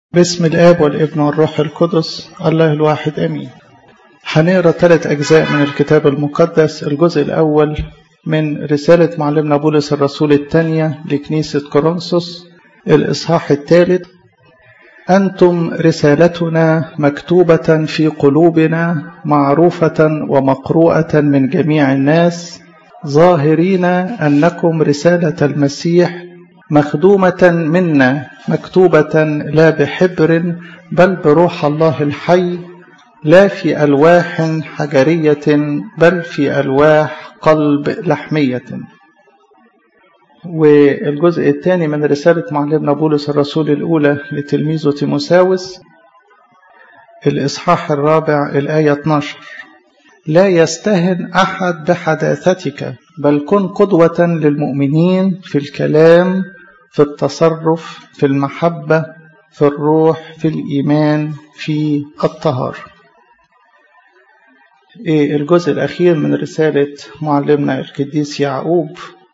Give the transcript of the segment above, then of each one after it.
باسم الآب والابن والروح القدس الله الواحد أمين هنقرا ثلاث أجزاء من الكتاب المقدس الجزء الأول من رسالة معلمنا بولس الرسول الثانية لكنيسة كورنثوس الإصحاح الثالث أنتم رسالتنا مكتوبة في قلوبنا معروفة ومقروءة من جميع الناس ظاهرين أنكم رسالة المسيح مخدومة منا مكتوبة لا بحبر بل بروح الله الحي لا في ألواح حجرية بل في ألواح قلب لحمية والجزء الثاني من رسالة معلمنا بولس الرسول الأولى لتلميذه تيموساوس الإصحاح الرابع الآية 12 لا يستهن أحد بحداثتك بل كن قدوة للمؤمنين في الكلام في التصرف في المحبة في الروح في الإيمان في الطهارة الجزء الأخير من رسالة معلمنا القديس يعقوب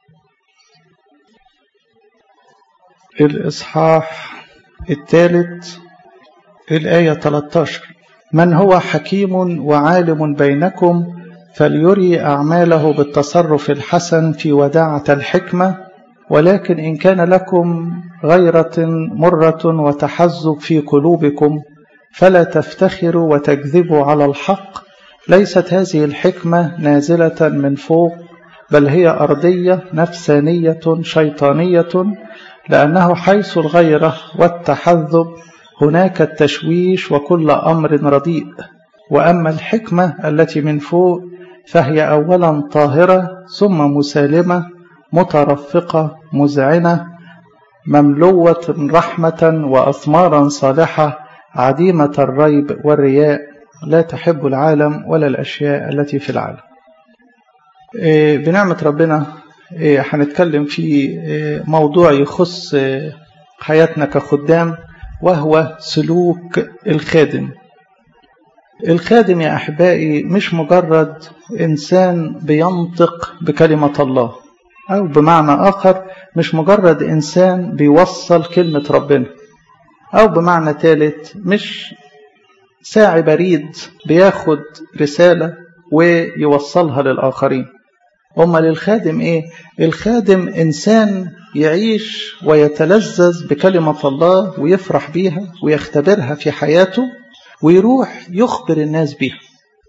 الإصحاح الثالث الآية 13 من هو حكيم وعالم بينكم فليري أعماله بالتصرف الحسن في وداعة الحكمة ولكن إن كان لكم غيرة مرة وتحزب في قلوبكم فلا تفتخروا وتكذبوا على الحق ليست هذه الحكمة نازلة من فوق بل هي أرضية نفسانية شيطانية لأنه حيث الغيرة والتحذب هناك التشويش وكل أمر رديء وأما الحكمة التي من فوق فهي أولا طاهرة ثم مسالمة مترفقة مذعنة مملوة رحمة وأثمارا صالحة عديمة الريب والرياء لا تحب العالم ولا الأشياء التي في العالم بنعمة ربنا هنتكلم في موضوع يخص حياتنا كخدام وهو سلوك الخادم الخادم يا أحبائي مش مجرد إنسان بينطق بكلمة الله أو بمعنى آخر مش مجرد إنسان بيوصل كلمة ربنا أو بمعنى ثالث مش ساعي بريد بياخد رسالة ويوصلها للآخرين أما للخادم إيه؟ الخادم إنسان يعيش ويتلذذ بكلمة الله ويفرح بيها ويختبرها في حياته ويروح يخبر الناس بيها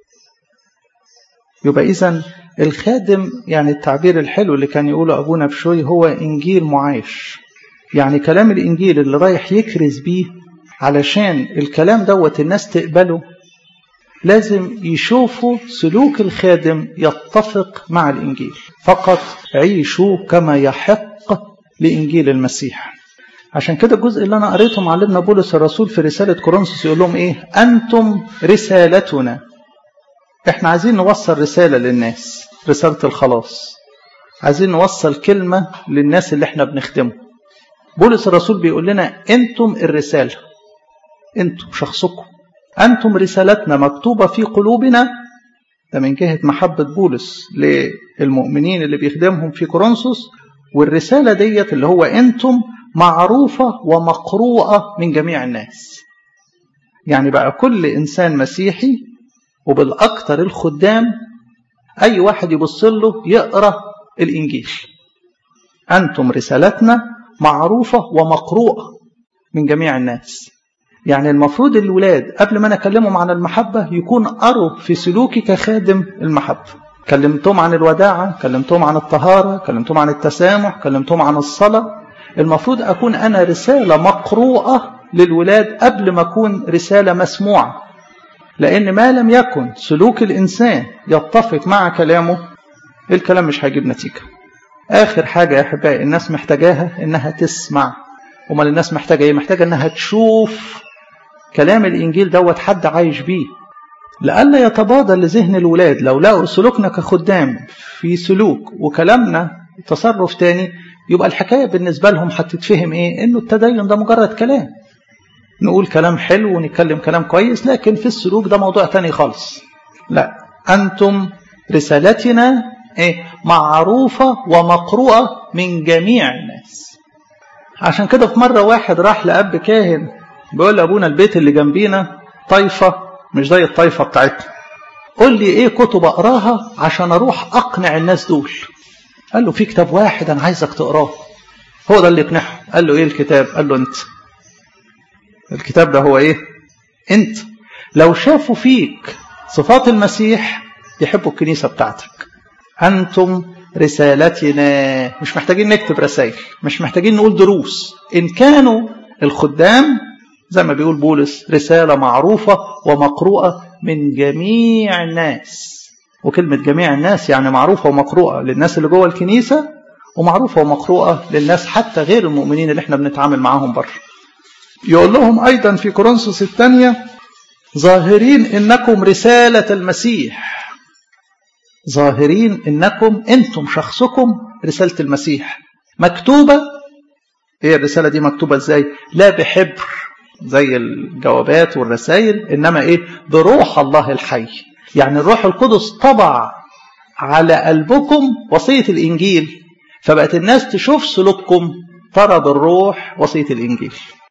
يبقى إذا الخادم يعني التعبير الحلو اللي كان يقوله أبونا بشوي هو إنجيل معايش يعني كلام الإنجيل اللي رايح يكرز بيه علشان الكلام دوت الناس تقبله لازم يشوفوا سلوك الخادم يتفق مع الإنجيل فقط عيشوا كما يحق لإنجيل المسيح عشان كده الجزء اللي أنا قريته معلمنا بولس الرسول في رسالة كورنثوس يقول لهم إيه أنتم رسالتنا إحنا عايزين نوصل رسالة للناس رسالة الخلاص عايزين نوصل كلمة للناس اللي إحنا بنخدمه بولس الرسول بيقول لنا أنتم الرسالة أنتم شخصكم أنتم رسالتنا مكتوبة في قلوبنا ده من جهة محبة بولس للمؤمنين اللي بيخدمهم في كورنثوس والرسالة ديت اللي هو أنتم معروفة ومقروءة من جميع الناس يعني بقى كل إنسان مسيحي وبالأكثر الخدام أي واحد يبص له يقرأ الإنجيل أنتم رسالتنا معروفة ومقروءة من جميع الناس يعني المفروض الولاد قبل ما انا اكلمهم عن المحبه يكون قروا في سلوكي كخادم المحبه كلمتهم عن الوداعه كلمتهم عن الطهاره كلمتهم عن التسامح كلمتهم عن الصلاه المفروض اكون انا رساله مقروءه للولاد قبل ما اكون رساله مسموعه لان ما لم يكن سلوك الانسان يتفق مع كلامه الكلام مش هيجيب نتيجه اخر حاجه يا احبائي الناس محتاجاها انها تسمع امال الناس محتاجه ايه محتاجه انها تشوف كلام الإنجيل دوت حد عايش بيه لئلا يتبادل لذهن الولاد لو لقوا سلوكنا كخدام في سلوك وكلامنا تصرف تاني يبقى الحكاية بالنسبة لهم هتتفهم إيه إنه التدين ده مجرد كلام نقول كلام حلو ونتكلم كلام كويس لكن في السلوك ده موضوع تاني خالص لا أنتم رسالتنا إيه معروفة ومقروءة من جميع الناس عشان كده في مرة واحد راح لأب كاهن بيقول لابونا البيت اللي جنبينا طايفه مش زي الطايفه بتاعتنا قول لي ايه كتب اقراها عشان اروح اقنع الناس دول قال له في كتاب واحد انا عايزك تقراه هو ده اللي يقنعهم قال له ايه الكتاب قال له انت الكتاب ده هو ايه انت لو شافوا فيك صفات المسيح يحبوا الكنيسة بتاعتك أنتم رسالتنا مش محتاجين نكتب رسائل مش محتاجين نقول دروس إن كانوا الخدام زي ما بيقول بولس رسالة معروفة ومقروءة من جميع الناس وكلمة جميع الناس يعني معروفة ومقروءة للناس اللي جوه الكنيسة ومعروفة ومقروءة للناس حتى غير المؤمنين اللي احنا بنتعامل معاهم بره يقول لهم أيضا في كورنثوس الثانية ظاهرين إنكم رسالة المسيح ظاهرين إنكم أنتم شخصكم رسالة المسيح مكتوبة هي الرسالة دي مكتوبة إزاي لا بحبر زي الجوابات والرسائل إنما إيه بروح الله الحي يعني الروح القدس طبع على قلبكم وصية الإنجيل فبقت الناس تشوف سلوككم ترى بالروح وصية الإنجيل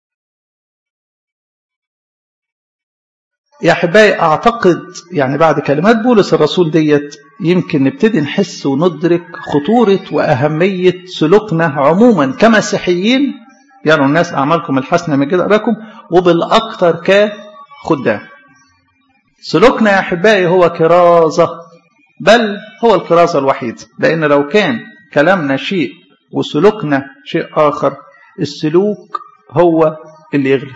يا أحبائي أعتقد يعني بعد كلمات بولس الرسول ديت يمكن نبتدي نحس وندرك خطورة وأهمية سلوكنا عموما كمسيحيين يروا يعني الناس أعمالكم الحسنة من كده لكم وبالأكثر كخدام سلوكنا يا أحبائي هو كرازة بل هو الكرازة الوحيد لأن لو كان كلامنا شيء وسلوكنا شيء آخر السلوك هو اللي يغلب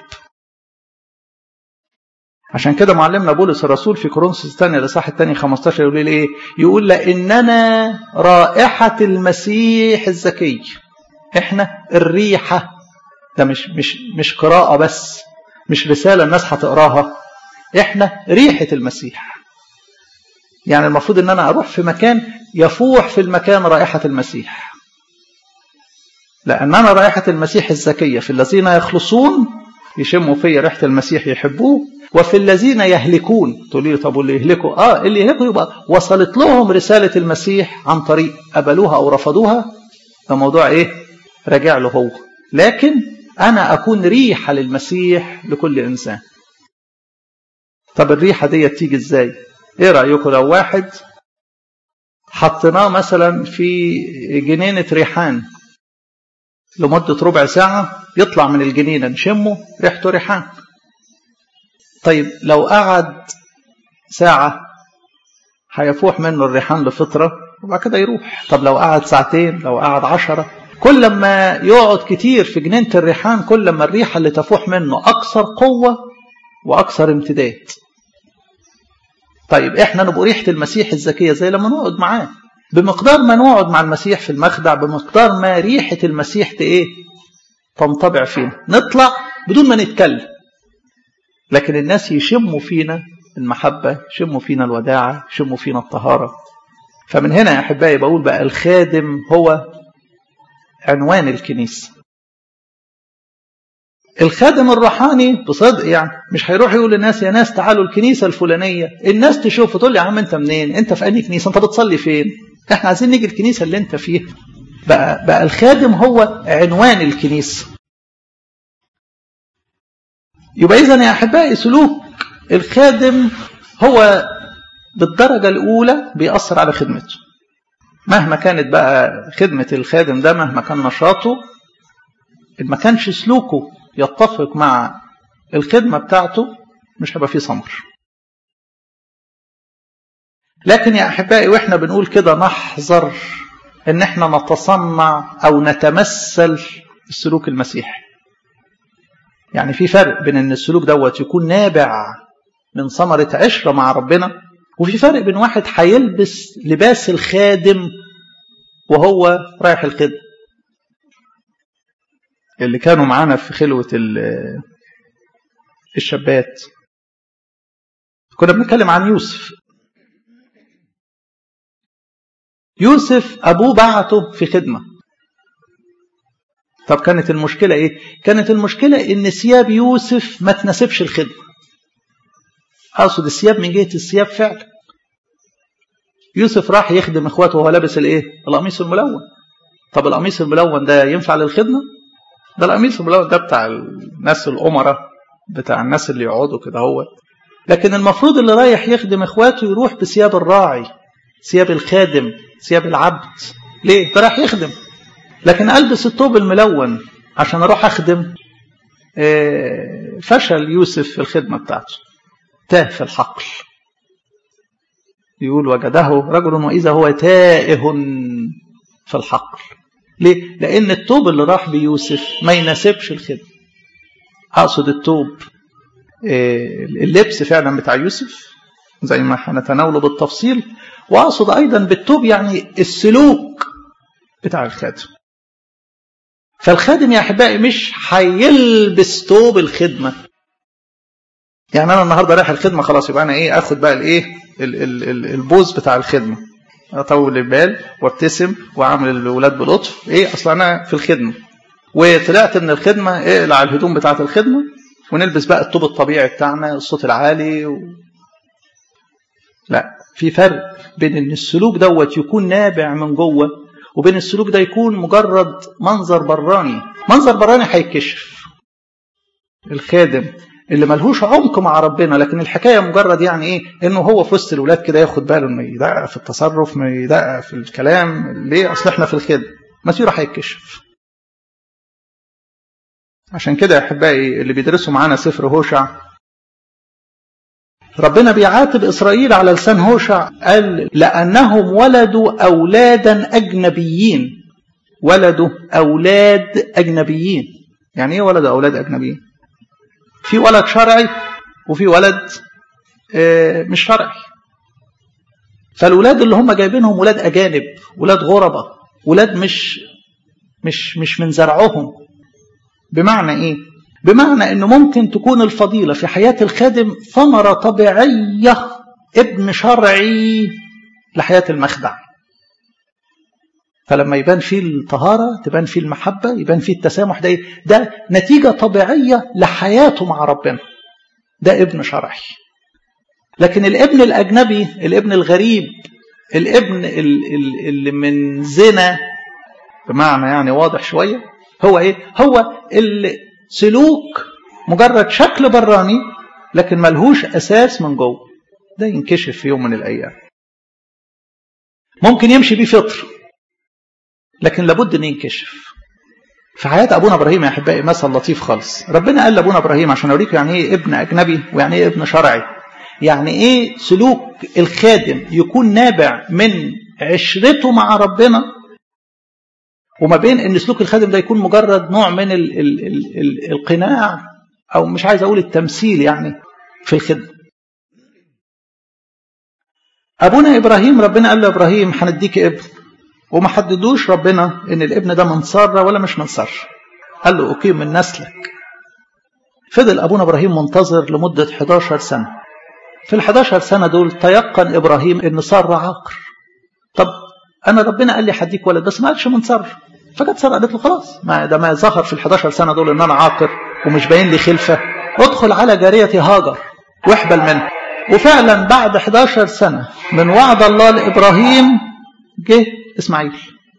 عشان كده معلمنا بولس الرسول في كورنثوس الثانية الإصحاح الثاني 15 يقول لي إيه؟ يقول لإننا رائحة المسيح الزكي. إحنا الريحة ده مش مش مش قراءة بس مش رسالة الناس هتقراها. إحنا ريحة المسيح. يعني المفروض إن أنا أروح في مكان يفوح في المكان رائحة المسيح. لأننا رائحة المسيح الزكية في الذين يخلصون يشموا فيا ريحة المسيح يحبوه وفي الذين يهلكون تقول لي طب واللي يهلكوا اه اللي يهلكوا يبقى وصلت لهم رسالة المسيح عن طريق قبلوها او رفضوها ده موضوع ايه راجع له هو لكن انا اكون ريحة للمسيح لكل انسان طب الريحة دي تيجي ازاي ايه رأيكم لو واحد حطيناه مثلا في جنينة ريحان لمدة ربع ساعة يطلع من الجنينة نشمه ريحته ريحان طيب لو قعد ساعة هيفوح منه الريحان لفترة وبعد كده يروح طب لو قعد ساعتين لو قعد عشرة كل ما يقعد كتير في جنينة الريحان كل ما الريحة اللي تفوح منه أكثر قوة وأكثر امتداد طيب احنا نبقى ريحة المسيح الزكية زي لما نقعد معاه بمقدار ما نقعد مع المسيح في المخدع بمقدار ما ريحة المسيح ايه تنطبع فينا نطلع بدون ما نتكلم لكن الناس يشموا فينا المحبة يشموا فينا الوداعة يشموا فينا الطهارة فمن هنا يا أحبائي بقول بقى الخادم هو عنوان الكنيسة الخادم الروحاني بصدق يعني مش هيروح يقول للناس يا ناس تعالوا الكنيسة الفلانية الناس تشوف تقول لي يا عم انت منين انت في أي كنيسة انت بتصلي فين احنا عايزين نيجي الكنيسة اللي انت فيها بقى, بقى الخادم هو عنوان الكنيسة يبقى إذا يا أحبائي سلوك الخادم هو بالدرجة الأولى بيأثر على خدمته مهما كانت بقى خدمة الخادم ده مهما كان نشاطه ما كانش سلوكه يتفق مع الخدمة بتاعته مش هيبقى فيه ثمر لكن يا أحبائي وإحنا بنقول كده نحذر إن إحنا نتصنع أو نتمثل السلوك المسيحي يعني في فرق بين ان السلوك دوت يكون نابع من ثمرة عشرة مع ربنا وفي فرق بين واحد هيلبس لباس الخادم وهو رايح الخدمة اللي كانوا معانا في خلوة الشابات كنا بنتكلم عن يوسف يوسف أبوه بعته في خدمة طب كانت المشكلة إيه؟ كانت المشكلة إن ثياب يوسف ما تناسبش الخدمة. أقصد الثياب من جهة الثياب فعلا. يوسف راح يخدم إخواته وهو لابس الإيه؟ القميص الملون. طب القميص الملون ده ينفع للخدمة؟ ده القميص الملون ده بتاع الناس الأمراء بتاع الناس اللي يقعدوا كده هو لكن المفروض اللي رايح يخدم اخواته يروح بثياب الراعي ثياب الخادم ثياب العبد ليه ده رايح يخدم لكن البس الثوب الملون عشان اروح اخدم فشل يوسف في الخدمه بتاعته تاه في الحقل يقول وجده رجل واذا هو تائه في الحقل ليه لان الثوب اللي راح بيوسف ما يناسبش الخدمه اقصد الثوب اللبس فعلا بتاع يوسف زي ما هنتناوله بالتفصيل واقصد ايضا بالثوب يعني السلوك بتاع الخادم فالخادم يا احبائي مش هيلبس ثوب الخدمه يعني انا النهارده رايح الخدمه خلاص يبقى انا ايه اخد بقى الايه البوز بتاع الخدمه اطول البال وابتسم واعمل الاولاد بلطف ايه اصل انا في الخدمه وطلعت من الخدمه اقلع الهدوم بتاعه الخدمه ونلبس بقى الطوب الطبيعي بتاعنا الصوت العالي و... لا في فرق بين ان السلوك دوت يكون نابع من جوه وبين السلوك ده يكون مجرد منظر براني منظر براني هيتكشف الخادم اللي ملهوش عمق مع ربنا لكن الحكاية مجرد يعني ايه انه هو في وسط الولاد كده ياخد باله انه يدقق في التصرف ما يدقق في الكلام ليه اصل احنا في الخدمة مسيره هيتكشف عشان كده يا احبائي اللي بيدرسوا معانا سفر هوشع ربنا بيعاتب اسرائيل على لسان هوشع قال لانهم ولدوا اولادا اجنبيين ولدوا اولاد اجنبيين يعني ايه ولدوا اولاد اجنبيين في ولد شرعي وفي ولد مش شرعي فالولاد اللي هم جايبينهم ولاد اجانب ولاد غربة ولاد مش مش مش من زرعهم بمعنى ايه بمعنى انه ممكن تكون الفضيلة في حياة الخادم ثمرة طبيعية ابن شرعي لحياة المخدع فلما يبان فيه الطهارة تبان فيه المحبة يبان فيه التسامح ده ده نتيجة طبيعية لحياته مع ربنا ده ابن شرعي لكن الابن الأجنبي الابن الغريب الابن اللي من زنا بمعنى يعني واضح شوية هو ايه هو السلوك مجرد شكل براني لكن ملهوش أساس من جوه ده ينكشف في يوم من الأيام ممكن يمشي بيه فطر لكن لابد ان ينكشف في حياة أبونا إبراهيم يا أحبائي مثل لطيف خالص ربنا قال لأبونا إبراهيم عشان أوريكم يعني إيه ابن أجنبي ويعني إيه ابن شرعي يعني إيه سلوك الخادم يكون نابع من عشرته مع ربنا وما بين ان سلوك الخادم ده يكون مجرد نوع من ال ال ال ال القناع او مش عايز اقول التمثيل يعني في الخدمه ابونا ابراهيم ربنا قال له ابراهيم هنديك ابن وما حددوش ربنا ان الابن ده من ساره ولا مش من ساره قال له اقيم من نسلك فضل ابونا ابراهيم منتظر لمده 11 سنه في ال 11 سنه دول تيقن ابراهيم ان ساره عاقر طب انا ربنا قال لي هديك ولد بس ما قالش من ساره فجت ساره قالت له خلاص ما ده ما ظهر في ال 11 سنه دول ان انا عاقر ومش باين لي خلفه ادخل على جاريه هاجر واحبل منها وفعلا بعد 11 سنه من وعد الله لابراهيم جه اسماعيل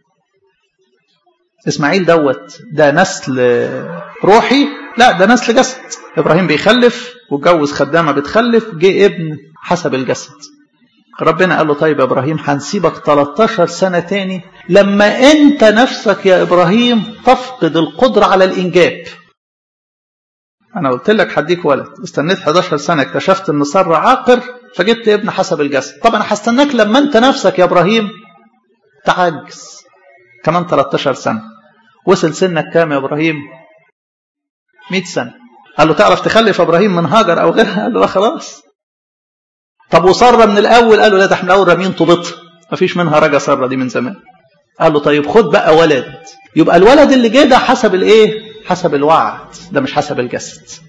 اسماعيل دوت ده نسل روحي لا ده نسل جسد ابراهيم بيخلف واتجوز خدامه بتخلف جه ابن حسب الجسد ربنا قال له طيب يا ابراهيم هنسيبك 13 سنه تاني لما انت نفسك يا ابراهيم تفقد القدره على الانجاب انا قلت لك هديك ولد استنيت 11 سنه اكتشفت ان ساره عاقر فجبت ابن حسب الجسد طب انا هستناك لما انت نفسك يا ابراهيم تعجز كمان 13 سنه وصل سنك كام يا ابراهيم 100 سنه قال له تعرف تخلف يا ابراهيم من هاجر او غيرها قال له لا خلاص طب وساره من الاول قال له لا ده احنا اول رامين طوبتها مفيش منها رجا ساره دي من زمان قال له طيب خد بقى ولد يبقى الولد اللي جه ده حسب الايه حسب الوعد ده مش حسب الجسد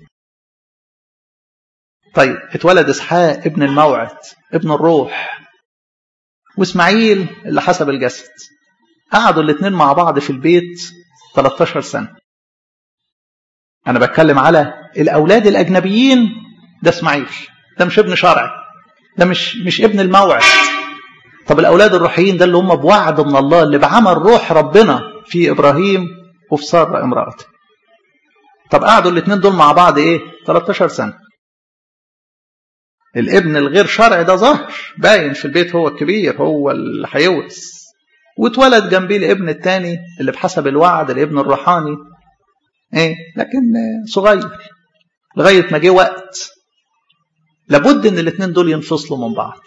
طيب اتولد اسحاق ابن الموعد ابن الروح واسماعيل اللي حسب الجسد قعدوا الاثنين مع بعض في البيت 13 سنه انا بتكلم على الاولاد الاجنبيين ده اسماعيل ده مش ابن شرعي ده مش مش ابن الموعد طب الاولاد الروحيين ده اللي هم بوعد من الله اللي بعمل روح ربنا في ابراهيم وفي ساره امراته طب قعدوا الاثنين دول مع بعض ايه 13 سنه الابن الغير شرعي ده ظهر باين في البيت هو الكبير هو اللي هيورث واتولد جنبيه الابن الثاني اللي بحسب الوعد الابن الروحاني ايه لكن صغير لغايه ما جه وقت لابد ان الاثنين دول ينفصلوا من بعض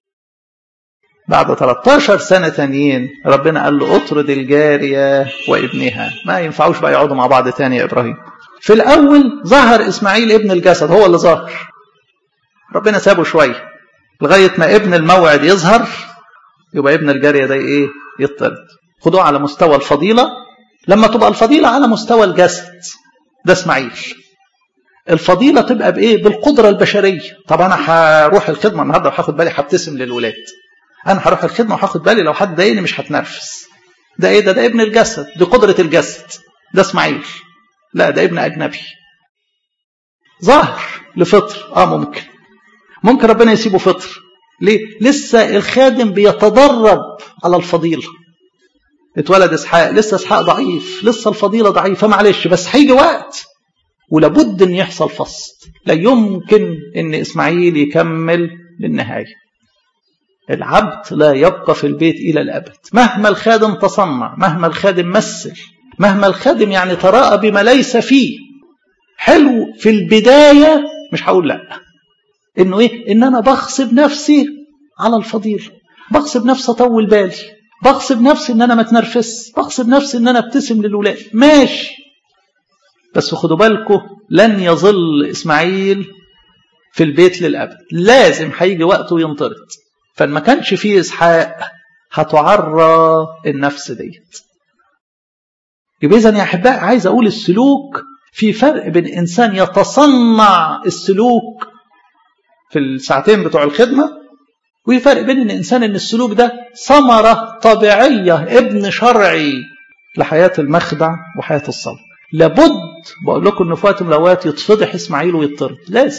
بعد 13 سنة تانيين ربنا قال له اطرد الجارية وابنها ما ينفعوش بقى يقعدوا مع بعض تاني يا إبراهيم في الأول ظهر إسماعيل ابن الجسد هو اللي ظهر ربنا سابه شوية لغاية ما ابن الموعد يظهر يبقى ابن الجارية ده إيه يطرد خدوه على مستوى الفضيلة لما تبقى الفضيلة على مستوى الجسد ده إسماعيل الفضيلة تبقى بإيه بالقدرة البشرية طب أنا هروح الخدمة النهاردة وهاخد بالي هبتسم للولاد انا هروح الخدمه وهاخد بالي لو حد ضايقني مش هتنرفز ده ايه ده ده ابن الجسد دي قدره الجسد ده اسماعيل لا ده ابن اجنبي ظاهر لفطر اه ممكن ممكن ربنا يسيبه فطر ليه لسه الخادم بيتدرب على الفضيله اتولد اسحاق لسه اسحاق ضعيف لسه الفضيله ضعيفه معلش بس هيجي وقت ولابد ان يحصل فصل لا يمكن ان اسماعيل يكمل للنهايه العبد لا يبقى في البيت إلى الأبد مهما الخادم تصنع مهما الخادم مثل مهما الخادم يعني تراءى بما ليس فيه حلو في البداية مش هقول لا إنه إيه إن أنا بغصب نفسي على الفضيل بغصب نفسي أطول بالي بغصب نفسي إن أنا ما اتنرفز بغصب نفسي إن أنا ابتسم للولاد ماشي بس خدوا بالكم لن يظل إسماعيل في البيت للأبد لازم هيجي وقته ينطرد فما كانش فيه إسحاق هتعرى النفس ديت يبقى إذا يا أحباء عايز أقول السلوك في فرق بين إنسان يتصنع السلوك في الساعتين بتوع الخدمة وفي فرق بين الإنسان إن السلوك ده ثمرة طبيعية ابن شرعي لحياة المخدع وحياة الصلاة لابد بقول لكم إن في وقت من الأوقات يتفضح إسماعيل ويطرد لازم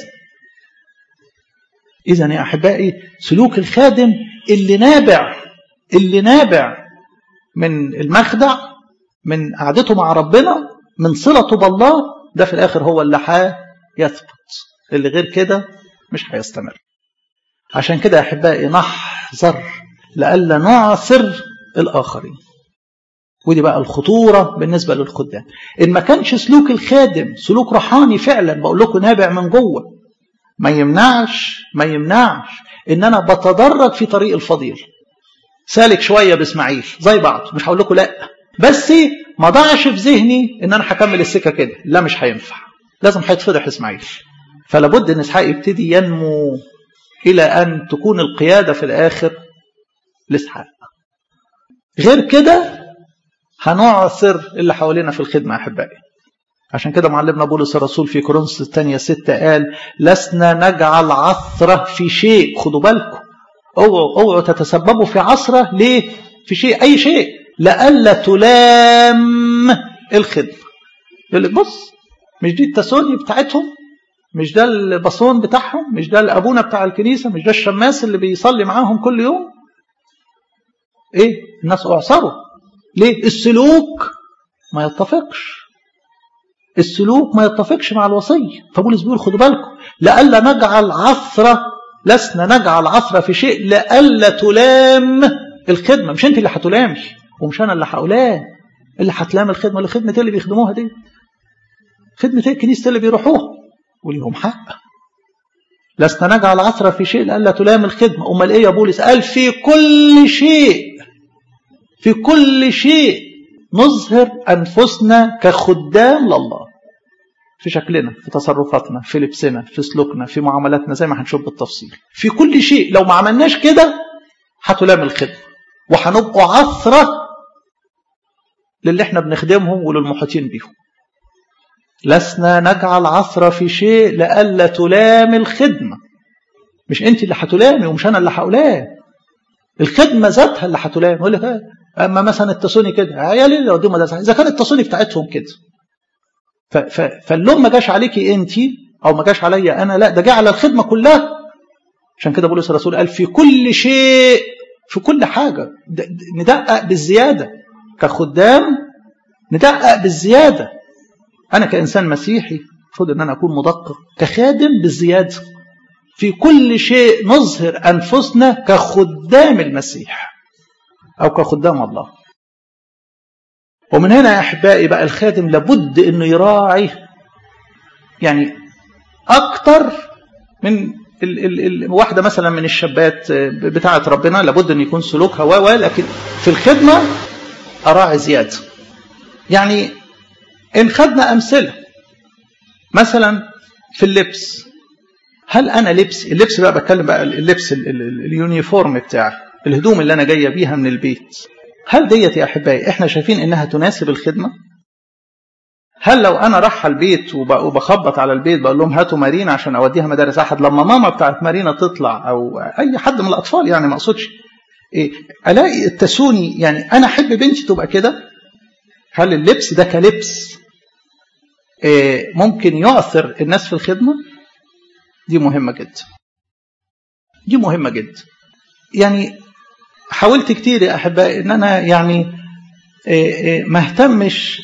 إذا يا أحبائي سلوك الخادم اللي نابع اللي نابع من المخدع من قعدته مع ربنا من صلته بالله ده في الآخر هو اللي هيثبت اللي غير كده مش هيستمر عشان كده يا أحبائي نحذر لئلا نعثر الآخرين ودي بقى الخطورة بالنسبة للخدام إن ما كانش سلوك الخادم سلوك روحاني فعلا بقول لكم نابع من جوه ما يمنعش ما يمنعش ان انا بتدرج في طريق الفضيل سالك شويه باسماعيل زي بعض مش هقول لكم لا بس ما ضاعش في ذهني ان انا هكمل السكه كده لا مش هينفع لازم هيتفضح اسماعيل فلا بد ان اسحاق يبتدي ينمو الى ان تكون القياده في الاخر لاسحاق غير كده هنعثر اللي حوالينا في الخدمه يا احبائي عشان كده معلمنا بولس الرسول في كورنثوس الثانية ستة قال لسنا نجعل عثرة في شيء خدوا بالكم اوعوا اوعوا تتسببوا في عثرة ليه؟ في شيء أي شيء لئلا تلام الخدمة يقول لك بص مش دي التسوني بتاعتهم مش ده البصون بتاعهم مش ده الأبونا بتاع الكنيسة مش ده الشماس اللي بيصلي معاهم كل يوم ايه الناس اعصروا ليه السلوك ما يتفقش السلوك ما يتفقش مع الوصية فبولس بيقول خدوا بالكم لئلا نجعل عثرة لسنا نجعل عثرة في شيء لئلا تلام الخدمة مش انت اللي هتلامي ومش انا اللي هقولاه اللي هتلام الخدمة اللي خدمة اللي بيخدموها دي خدمة ايه الكنيسة اللي بيروحوها وليهم حق لسنا نجعل عثرة في شيء لئلا تلام الخدمة امال ايه يا بولس قال في كل شيء في كل شيء نظهر أنفسنا كخدام لله في شكلنا في تصرفاتنا في لبسنا في سلوكنا في معاملاتنا زي ما هنشوف بالتفصيل في كل شيء لو ما عملناش كده هتلام الخدمة وهنبقوا عثرة للي احنا بنخدمهم وللمحيطين بيهم لسنا نجعل عثرة في شيء لئلا تلام الخدمة مش انت اللي هتلامي ومش انا اللي هقولاه الخدمة ذاتها اللي هتلام يقول لك اما مثلا التصوني كده عيالي اللي وديهم مدرسه اذا كان التصوني بتاعتهم كده فاللوم ما جاش عليكي انت او ما جاش عليا انا لا ده جه على الخدمه كلها عشان كده بولس الرسول قال في كل شيء في كل حاجه ندقق بالزياده كخدام ندقق بالزياده انا كانسان مسيحي المفروض ان انا اكون مدقق كخادم بالزياده في كل شيء نظهر انفسنا كخدام المسيح او كخدام الله ومن هنا يا احبائي بقى الخادم لابد انه يراعي يعني اكتر من ال ال ال واحده مثلا من الشابات بتاعه ربنا لابد ان يكون سلوكها و لكن في الخدمه اراعي زياده يعني ان خدنا امثله مثلا في اللبس هل انا لبس اللبس بقى بتكلم بقى اللبس ال ال ال اليونيفورم بتاعي الهدوم اللي انا جايه بيها من البيت هل ديت يا احبائي احنا شايفين انها تناسب الخدمه هل لو انا رايح البيت وبخبط على البيت بقول لهم هاتوا مارينا عشان اوديها مدارس احد لما ماما بتاعت مارينا تطلع او اي حد من الاطفال يعني ما اقصدش إيه الاقي التسوني يعني انا احب بنتي تبقى كده هل اللبس ده كلبس إيه ممكن يؤثر الناس في الخدمه دي مهمه جدا دي مهمه جدا يعني حاولت كتير يا احبائي ان انا يعني إيه ما اهتمش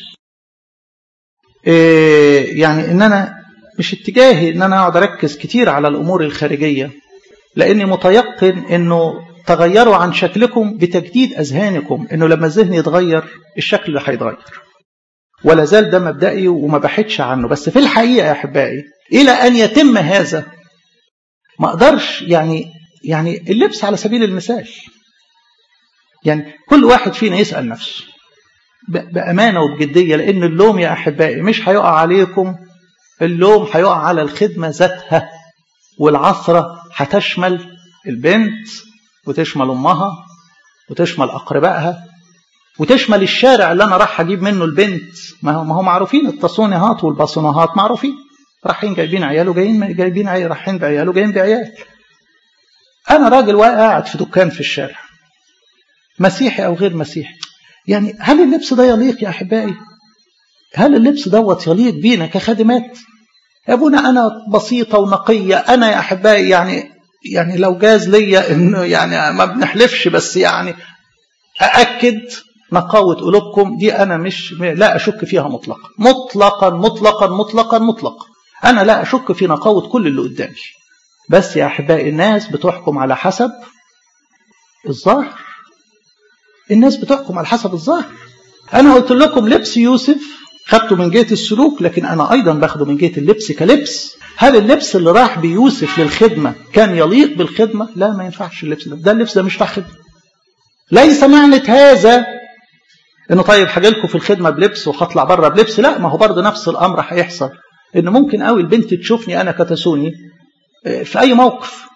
يعني ان انا مش اتجاهي ان انا اقعد اركز كتير على الامور الخارجيه لاني متيقن انه تغيروا عن شكلكم بتجديد اذهانكم انه لما الذهن يتغير الشكل اللي هيتغير ولا زال ده مبدئي وما بحثش عنه بس في الحقيقه يا احبائي الى ان يتم هذا ما اقدرش يعني يعني اللبس على سبيل المثال يعني كل واحد فينا يسال نفسه بأمانة وبجدية لأن اللوم يا أحبائي مش هيقع عليكم اللوم هيقع على الخدمة ذاتها والعثرة هتشمل البنت وتشمل أمها وتشمل أقربائها وتشمل الشارع اللي أنا راح أجيب منه البنت ما هو, ما هو معروفين التصونيهات والبصونهات معروفين رايحين جايبين عيال وجايين جايبين عيال رايحين بعيال وجايين بعيال أنا راجل قاعد في دكان في الشارع مسيحي أو غير مسيحي يعني هل اللبس ده يليق يا احبائي هل اللبس دوت يليق بينا كخادمات يا ابونا انا بسيطه ونقيه انا يا احبائي يعني يعني لو جاز ليا انه يعني ما بنحلفش بس يعني ااكد نقاوه قلوبكم دي انا مش لا اشك فيها مطلقا مطلقا مطلقا مطلقا مطلقا انا لا اشك في نقاوه كل اللي قدامي بس يا احبائي الناس بتحكم على حسب الظاهر الناس بتحكم على حسب الظاهر انا قلت لكم لبس يوسف خدته من جهه السلوك لكن انا ايضا باخده من جهه اللبس كلبس هل اللبس اللي راح بيوسف للخدمه كان يليق بالخدمه لا ما ينفعش اللبس ده ده اللبس ده مش بتاع خدمه ليس معنى هذا انه طيب هاجي في الخدمه بلبس وهطلع بره بلبس لا ما هو برضه نفس الامر هيحصل ان ممكن قوي البنت تشوفني انا كتسوني في اي موقف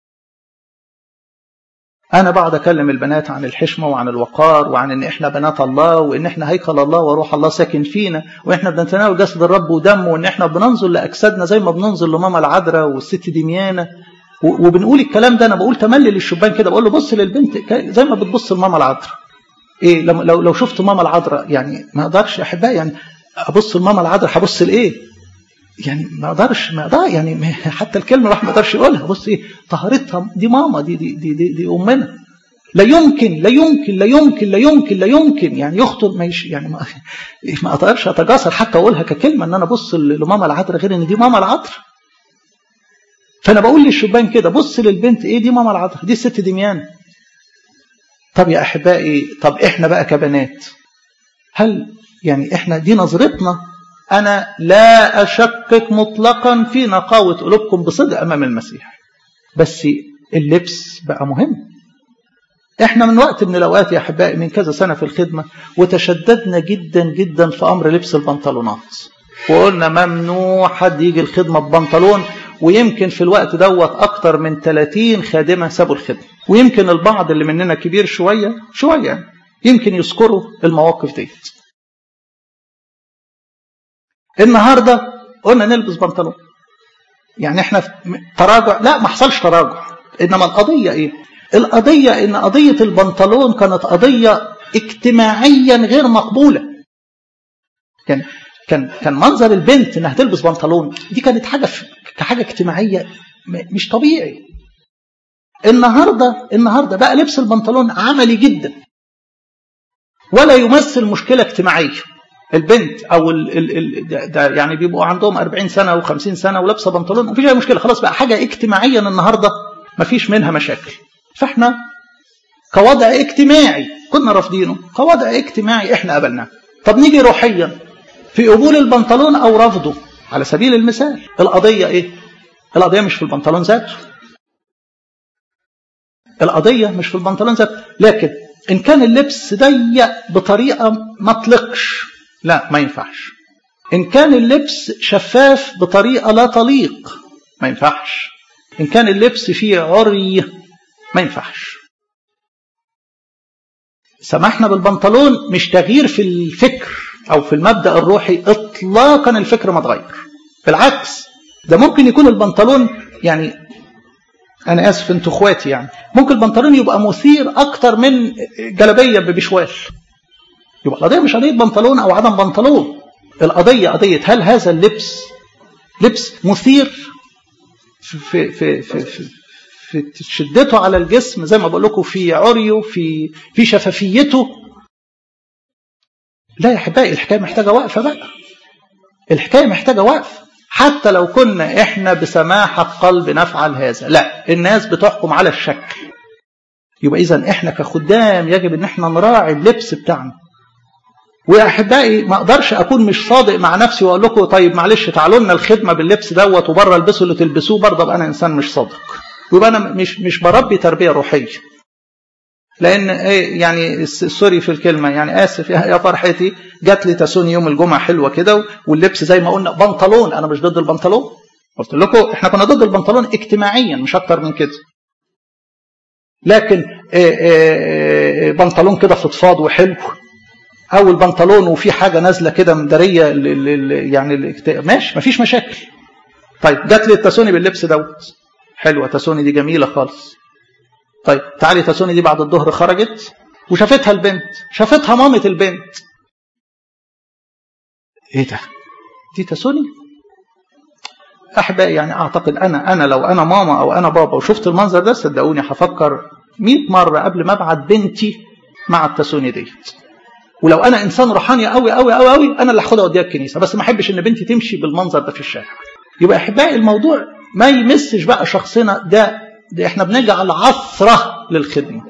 أنا بقعد أكلم البنات عن الحشمة وعن الوقار وعن إن إحنا بنات الله وإن إحنا هيكل الله وروح الله ساكن فينا وإحنا بنتناول جسد الرب ودمه وإن إحنا بننظر لأجسادنا زي ما بننظر لماما العذراء والست دميانة وبنقول الكلام ده أنا بقول تملي للشبان كده بقول له بص للبنت زي ما بتبص لماما العذراء إيه لو لو لو شفت ماما العذراء يعني ما أقدرش يا أحبائي يعني أبص لماما العذراء هبص لإيه؟ يعني ما اقدرش ما اقدر يعني حتى الكلمه الواحد ما يقدرش يقولها بص ايه طهارتها دي ماما دي دي دي دي, دي امنا لا يمكن لا يمكن لا يمكن لا يمكن لا يمكن يعني يخطر ما يش يعني ما, ما اقدرش اتجاسر حتى اقولها ككلمه ان انا ابص لماما العذراء غير ان دي ماما العذراء فانا بقول للشبان كده بص للبنت ايه دي ماما العذراء دي الست دميان طب يا احبائي طب احنا بقى كبنات هل يعني احنا دي نظرتنا أنا لا أشكك مطلقا في نقاوة قلوبكم بصدق أمام المسيح بس اللبس بقى مهم احنا من وقت من الأوقات يا أحبائي من كذا سنة في الخدمة وتشددنا جدا جدا في أمر لبس البنطلونات وقلنا ممنوع حد يجي الخدمة ببنطلون ويمكن في الوقت دوت أكتر من 30 خادمة سابوا الخدمة ويمكن البعض اللي مننا كبير شوية شوية يمكن يذكروا المواقف ديت النهارده قلنا نلبس بنطلون يعني احنا تراجع لا ما حصلش تراجع انما القضيه ايه القضيه ان قضيه البنطلون كانت قضيه اجتماعيا غير مقبوله كان كان كان منظر البنت انها تلبس بنطلون دي كانت حاجه كحاجه اجتماعيه مش طبيعي النهارده النهارده بقى لبس البنطلون عملي جدا ولا يمثل مشكله اجتماعيه البنت او ال ال ال ده, ده يعني بيبقوا عندهم 40 سنه و50 سنه ولابسه بنطلون مفيش اي مشكله خلاص بقى حاجه اجتماعيا النهارده مفيش منها مشاكل فاحنا كوضع اجتماعي كنا رافضينه كوضع اجتماعي احنا قبلناه طب نيجي روحيا في قبول البنطلون او رفضه على سبيل المثال القضيه ايه القضيه مش في البنطلون ذاته القضيه مش في البنطلون ذاته لكن ان كان اللبس ضيق بطريقه ما تلقش لا ما ينفعش ان كان اللبس شفاف بطريقه لا تليق ما ينفعش ان كان اللبس فيه عري ما ينفعش سمحنا بالبنطلون مش تغيير في الفكر او في المبدا الروحي اطلاقا الفكر ما اتغير بالعكس ده ممكن يكون البنطلون يعني انا اسف انتوا اخواتي يعني ممكن البنطلون يبقى مثير اكتر من جلابيه بشوال يبقى القضيه مش قضيه بنطلون او عدم بنطلون القضيه قضيه هل هذا اللبس لبس مثير في في في, في, في في شدته على الجسم زي ما بقول لكم في عريه في في شفافيته لا يا احبائي الحكايه محتاجه وقفه بقى الحكايه محتاجه وقفه حتى لو كنا احنا بسماحه قلب نفعل هذا لا الناس بتحكم على الشكل يبقى اذا احنا كخدام يجب ان احنا نراعي اللبس بتاعنا ويا احبائي ما اقدرش اكون مش صادق مع نفسي واقول لكم طيب معلش تعالوا لنا الخدمه باللبس دوت وبره البسوا اللي تلبسوه برضه ابقى انا انسان مش صادق ويبقى انا مش مش بربي تربيه روحيه لان ايه يعني سوري في الكلمه يعني اسف يا فرحتي جات لي تسوني يوم الجمعه حلوه كده واللبس زي ما قلنا بنطلون انا مش ضد البنطلون قلت لكم احنا كنا ضد البنطلون اجتماعيا مش اكتر من كده لكن إيه إيه بنطلون كده فضفاض وحلو او البنطلون وفي حاجه نازله كده مداريه يعني ماشي مفيش مشاكل طيب جات لي التسوني باللبس دوت حلوه تسوني دي جميله خالص طيب تعالي تسوني دي بعد الظهر خرجت وشافتها البنت شافتها مامة البنت ايه ده دي تسوني احبائي يعني اعتقد انا انا لو انا ماما او انا بابا وشفت المنظر ده صدقوني هفكر 100 مره قبل ما ابعت بنتي مع التسوني ديت ولو انا انسان روحاني قوي قوي قوي قوي انا اللي هاخدها اوديها الكنيسه بس ما احبش ان بنتي تمشي بالمنظر ده في الشارع يبقى احبائي الموضوع ما يمسش بقى شخصنا ده, ده احنا بنجعل عثره للخدمه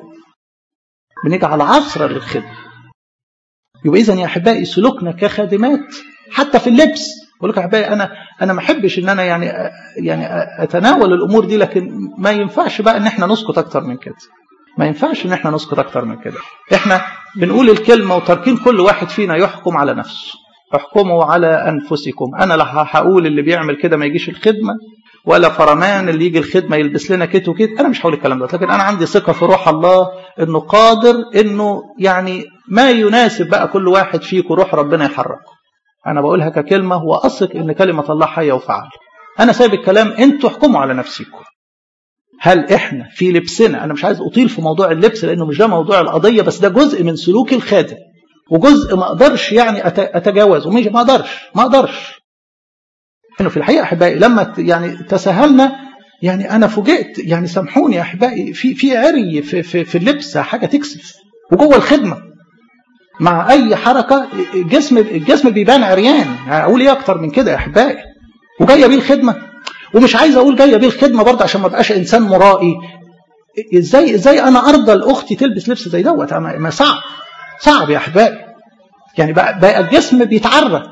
بنجعل عثره للخدمه يبقى اذا يا احبائي سلوكنا كخادمات حتى في اللبس بقول لك يا احبائي انا انا ما احبش ان انا يعني يعني اتناول الامور دي لكن ما ينفعش بقى ان احنا نسكت اكتر من كده ما ينفعش ان احنا نسكت اكتر من كده احنا بنقول الكلمه وتركين كل واحد فينا يحكم على نفسه احكموا على انفسكم انا لا هقول اللي بيعمل كده ما يجيش الخدمه ولا فرمان اللي يجي الخدمه يلبس لنا كت وكت انا مش هقول الكلام ده لكن انا عندي ثقه في روح الله انه قادر انه يعني ما يناسب بقى كل واحد فيكم روح ربنا يحركه انا بقولها ككلمه واثق ان كلمه الله حيه وفعال انا سايب الكلام انتوا احكموا على نفسكم هل احنا في لبسنا انا مش عايز اطيل في موضوع اللبس لانه مش ده موضوع القضيه بس ده جزء من سلوك الخادم وجزء ما اقدرش يعني اتجاوزه مش ما اقدرش ما اقدرش انه في الحقيقه احبائي لما يعني تساهلنا يعني انا فوجئت يعني سامحوني يا احبائي في في عري في في, في اللبس حاجه تكسف وجوه الخدمه مع اي حركه الجسم الجسم بيبان عريان اقول ايه اكتر من كده يا احبائي وجايه بيه الخدمه ومش عايز اقول جايه بيه الخدمه برضه عشان ما ابقاش انسان مرائي ازاي ازاي انا ارضى لاختي تلبس لبس زي دوت ما صعب صعب يا احبائي يعني بقى, بقى الجسم بيتعرى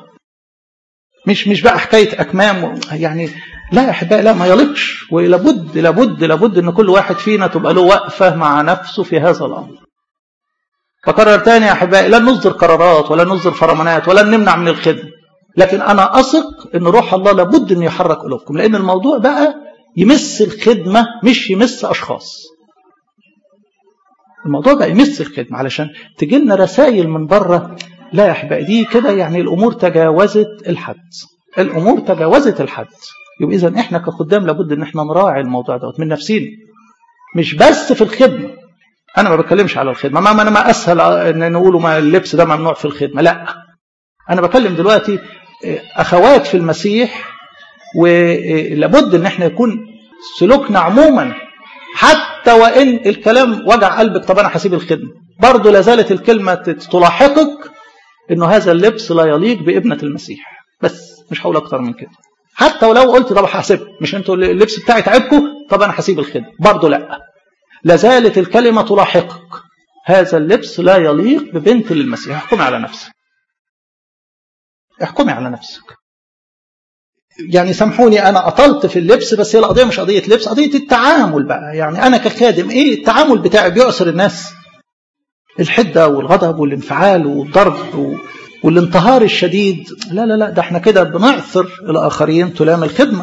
مش مش بقى حكايه اكمام يعني لا يا احبائي لا ما يليقش ولابد لابد لابد ان كل واحد فينا تبقى له وقفه مع نفسه في هذا الامر بكرر تاني يا احبائي لا نصدر قرارات ولا نصدر فرمانات ولا نمنع من الخدمه لكن انا اثق ان روح الله لابد انه يحرك قلوبكم لان الموضوع بقى يمس الخدمه مش يمس اشخاص الموضوع بقى يمس الخدمه علشان تجي لنا رسائل من بره لا يا احبائي دي كده يعني الامور تجاوزت الحد الامور تجاوزت الحد يبقى اذا احنا كخدام لابد ان احنا نراعي الموضوع دوت من نفسينا مش بس في الخدمه انا ما بتكلمش على الخدمه ما انا ما اسهل ان نقوله ما اللبس ده ممنوع في الخدمه لا انا بكلم دلوقتي اخوات في المسيح ولابد ان احنا يكون سلوكنا عموما حتى وان الكلام وجع قلبك طب انا هسيب الخدمه برضه لا زالت الكلمه تلاحقك انه هذا اللبس لا يليق بابنه المسيح بس مش هقول اكتر من كده حتى ولو قلت طب هحاسب مش انتوا اللبس بتاعي تعبكم طب انا هسيب الخدمه برضه لا لازالت الكلمه تلاحقك هذا اللبس لا يليق ببنت للمسيح احكمي على نفسك احكمي على نفسك يعني سامحوني انا اطلت في اللبس بس هي القضيه مش قضيه لبس قضيه التعامل بقى يعني انا كخادم ايه التعامل بتاعي بيعصر الناس الحده والغضب والانفعال والضرب والانتهار الشديد لا لا لا ده احنا كده بنعثر الاخرين تلام الخدمه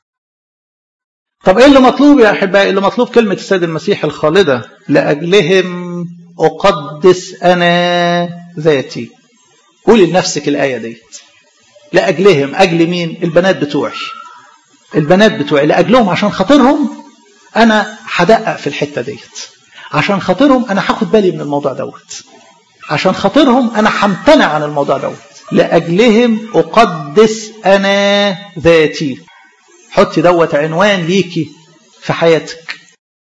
طب ايه اللي مطلوب يا احبائي اللي مطلوب كلمه السيد المسيح الخالده لاجلهم اقدس انا ذاتي قولي لنفسك الايه ديت لاجلهم اجل مين البنات بتوعي البنات بتوعي لاجلهم عشان خاطرهم انا هدقق في الحته ديت عشان خاطرهم انا هاخد بالي من الموضوع دوت عشان خاطرهم انا همتنع عن الموضوع دوت لاجلهم اقدس انا ذاتي حطي دوت عنوان ليكي في حياتك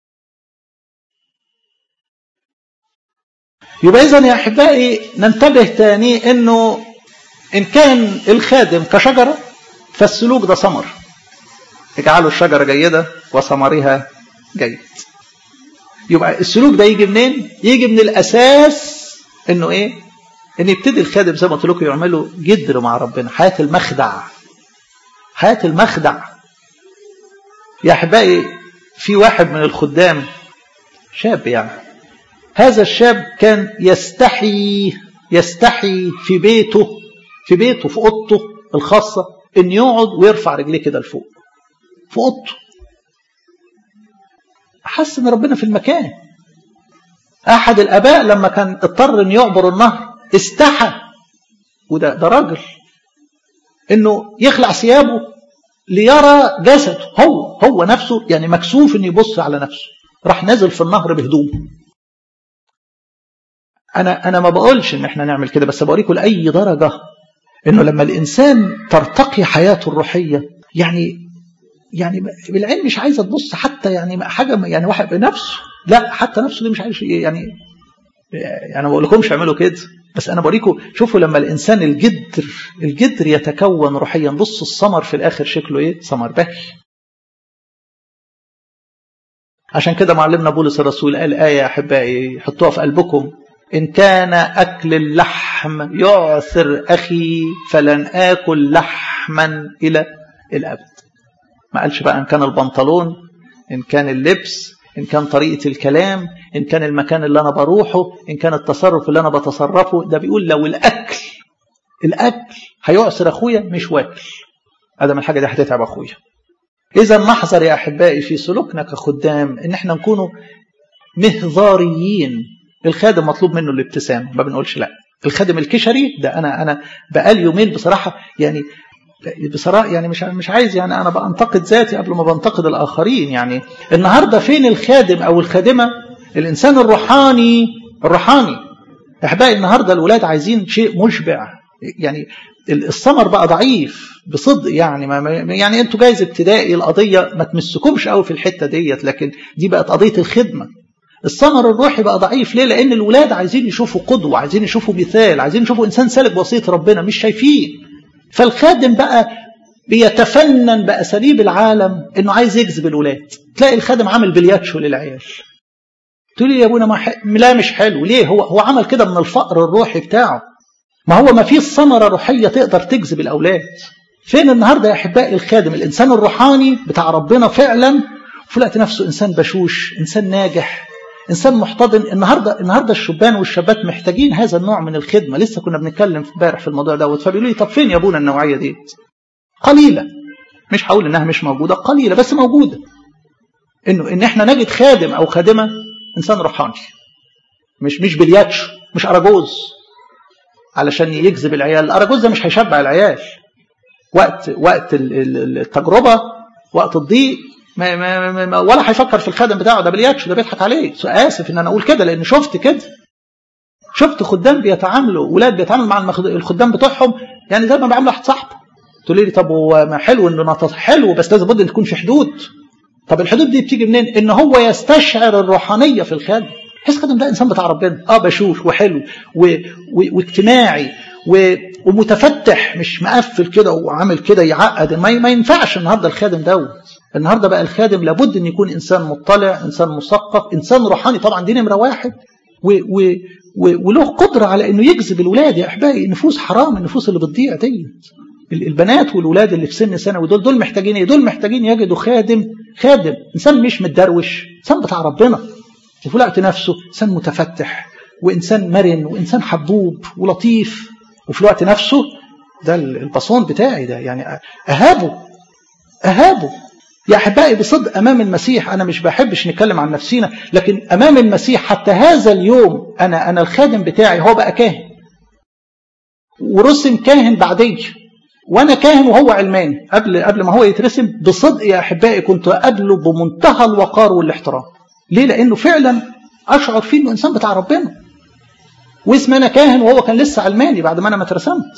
يبقى اذا يا احبائي ننتبه تاني انه ان كان الخادم كشجره فالسلوك ده ثمر اجعلوا الشجره جيده وثمرها جيد يبقى السلوك ده يجي منين يجي من الاساس انه ايه ان يبتدي الخادم زي ما قلت لكم يعملوا جدر مع ربنا حياه المخدع حياه المخدع يا احبائي في واحد من الخدام شاب يعني هذا الشاب كان يستحي يستحي في بيته في بيته في اوضته الخاصه ان يقعد ويرفع رجليه كده لفوق في اوضته حس ان ربنا في المكان احد الاباء لما كان اضطر ان يعبر النهر استحى وده ده راجل انه يخلع ثيابه ليرى جسده هو هو نفسه يعني مكسوف ان يبص على نفسه راح نازل في النهر بهدومه انا انا ما بقولش ان احنا نعمل كده بس بوريكم لاي درجه انه لما الانسان ترتقي حياته الروحيه يعني يعني بالعلم مش عايزه تبص حتى يعني حاجه يعني واحد بنفسه لا حتى نفسه دي مش عايز يعني يعني ما بقولكمش اعملوا كده بس انا بوريكم شوفوا لما الانسان الجدر الجدر يتكون روحيا بص الثمر في الاخر شكله ايه ثمر بهي عشان كده معلمنا بولس الرسول قال آية يا أحبائي حطوها في قلبكم إن كان أكل اللحم يعثر أخي فلن آكل لحما إلى الأبد ما قالش بقى إن كان البنطلون إن كان اللبس إن كان طريقة الكلام إن كان المكان اللي أنا بروحه إن كان التصرف اللي أنا بتصرفه ده بيقول لو الأكل الأكل هيعسر أخويا مش واكل هذا الحاجة دي هتتعب أخويا إذا نحذر يا أحبائي في سلوكنا كخدام إن إحنا نكونوا مهذاريين الخادم مطلوب منه الابتسامة ما بنقولش لا الخادم الكشري ده أنا أنا بقال يومين بصراحة يعني بصراحة يعني مش مش عايز يعني أنا بنتقد ذاتي قبل ما بنتقد الآخرين يعني النهاردة فين الخادم أو الخادمة الإنسان الروحاني الروحاني أحبائي النهاردة الولاد عايزين شيء مشبع يعني الثمر بقى ضعيف بصدق يعني ما يعني انتوا جايز ابتدائي القضيه ما تمسكمش قوي في الحته ديت لكن دي بقت قضيه الخدمه الثمر الروحي بقى ضعيف ليه لان الولاد عايزين يشوفوا قدوه عايزين يشوفوا مثال عايزين يشوفوا انسان سالك بوصيه ربنا مش شايفين فالخادم بقى بيتفنن باساليب العالم انه عايز يجذب الولاد تلاقي الخادم عامل بلياتشو للعيال تقول لي يا ابونا ما ح... لا مش حلو ليه هو هو عمل كده من الفقر الروحي بتاعه ما هو ما فيش ثمرة روحية تقدر تجذب الأولاد فين النهاردة يا أحبائي الخادم الإنسان الروحاني بتاع ربنا فعلا في الوقت نفسه إنسان بشوش إنسان ناجح إنسان محتضن النهاردة النهاردة الشبان والشابات محتاجين هذا النوع من الخدمة لسه كنا بنتكلم امبارح في الموضوع دوت فبيقولوا لي طب فين يا أبونا النوعية دي قليلة مش هقول إنها مش موجودة قليلة بس موجودة إنه إن إحنا نجد خادم أو خادمة إنسان روحاني مش مش بلياتش مش أراجوز علشان يجذب العيال الأراجوز ده مش هيشبع العيال وقت وقت التجربة وقت الضيق ما ما ما ولا هيفكر في الخادم بتاعه ده بلياتش ده بيضحك عليه اسف ان انا اقول كده لان شفت كده شفت خدام بيتعاملوا ولاد بيتعاملوا مع الخدام بتوعهم يعني زي ما بيعاملوا واحد صاحبه تقول لي طب هو ما حلو انه حلو بس لازم بد ان تكون في حدود طب الحدود دي بتيجي منين ان هو يستشعر الروحانيه في الخادم حس خادم ده انسان بتاع ربنا اه بشوف وحلو و... و... واجتماعي ومتفتح مش مقفل كده وعامل كده يعقد ما, ما ينفعش النهارده الخادم دوت النهارده بقى الخادم لابد ان يكون انسان مطلع انسان مثقف انسان روحاني طبعا دي نمره واحد و و و وله قدره على انه يجذب الولاد يا احبائي النفوس حرام النفوس اللي بتضيع ديت البنات والولاد اللي في سن ثانوي دول دول محتاجين ايه؟ دول محتاجين يجدوا خادم خادم انسان مش متدروش انسان بتاع ربنا وفي وقت نفسه انسان متفتح وانسان مرن وانسان حبوب ولطيف وفي الوقت نفسه ده البصون بتاعي ده يعني اهابه اهابه يا احبائي بصدق امام المسيح انا مش بحبش نتكلم عن نفسينا لكن امام المسيح حتى هذا اليوم انا انا الخادم بتاعي هو بقى كاهن ورسم كاهن بعدي وانا كاهن وهو علماني قبل قبل ما هو يترسم بصدق يا احبائي كنت اقابله بمنتهى الوقار والاحترام ليه لانه فعلا اشعر فيه انه انسان بتاع ربنا واسم انا كاهن وهو كان لسه علماني بعد ما انا ما اترسمت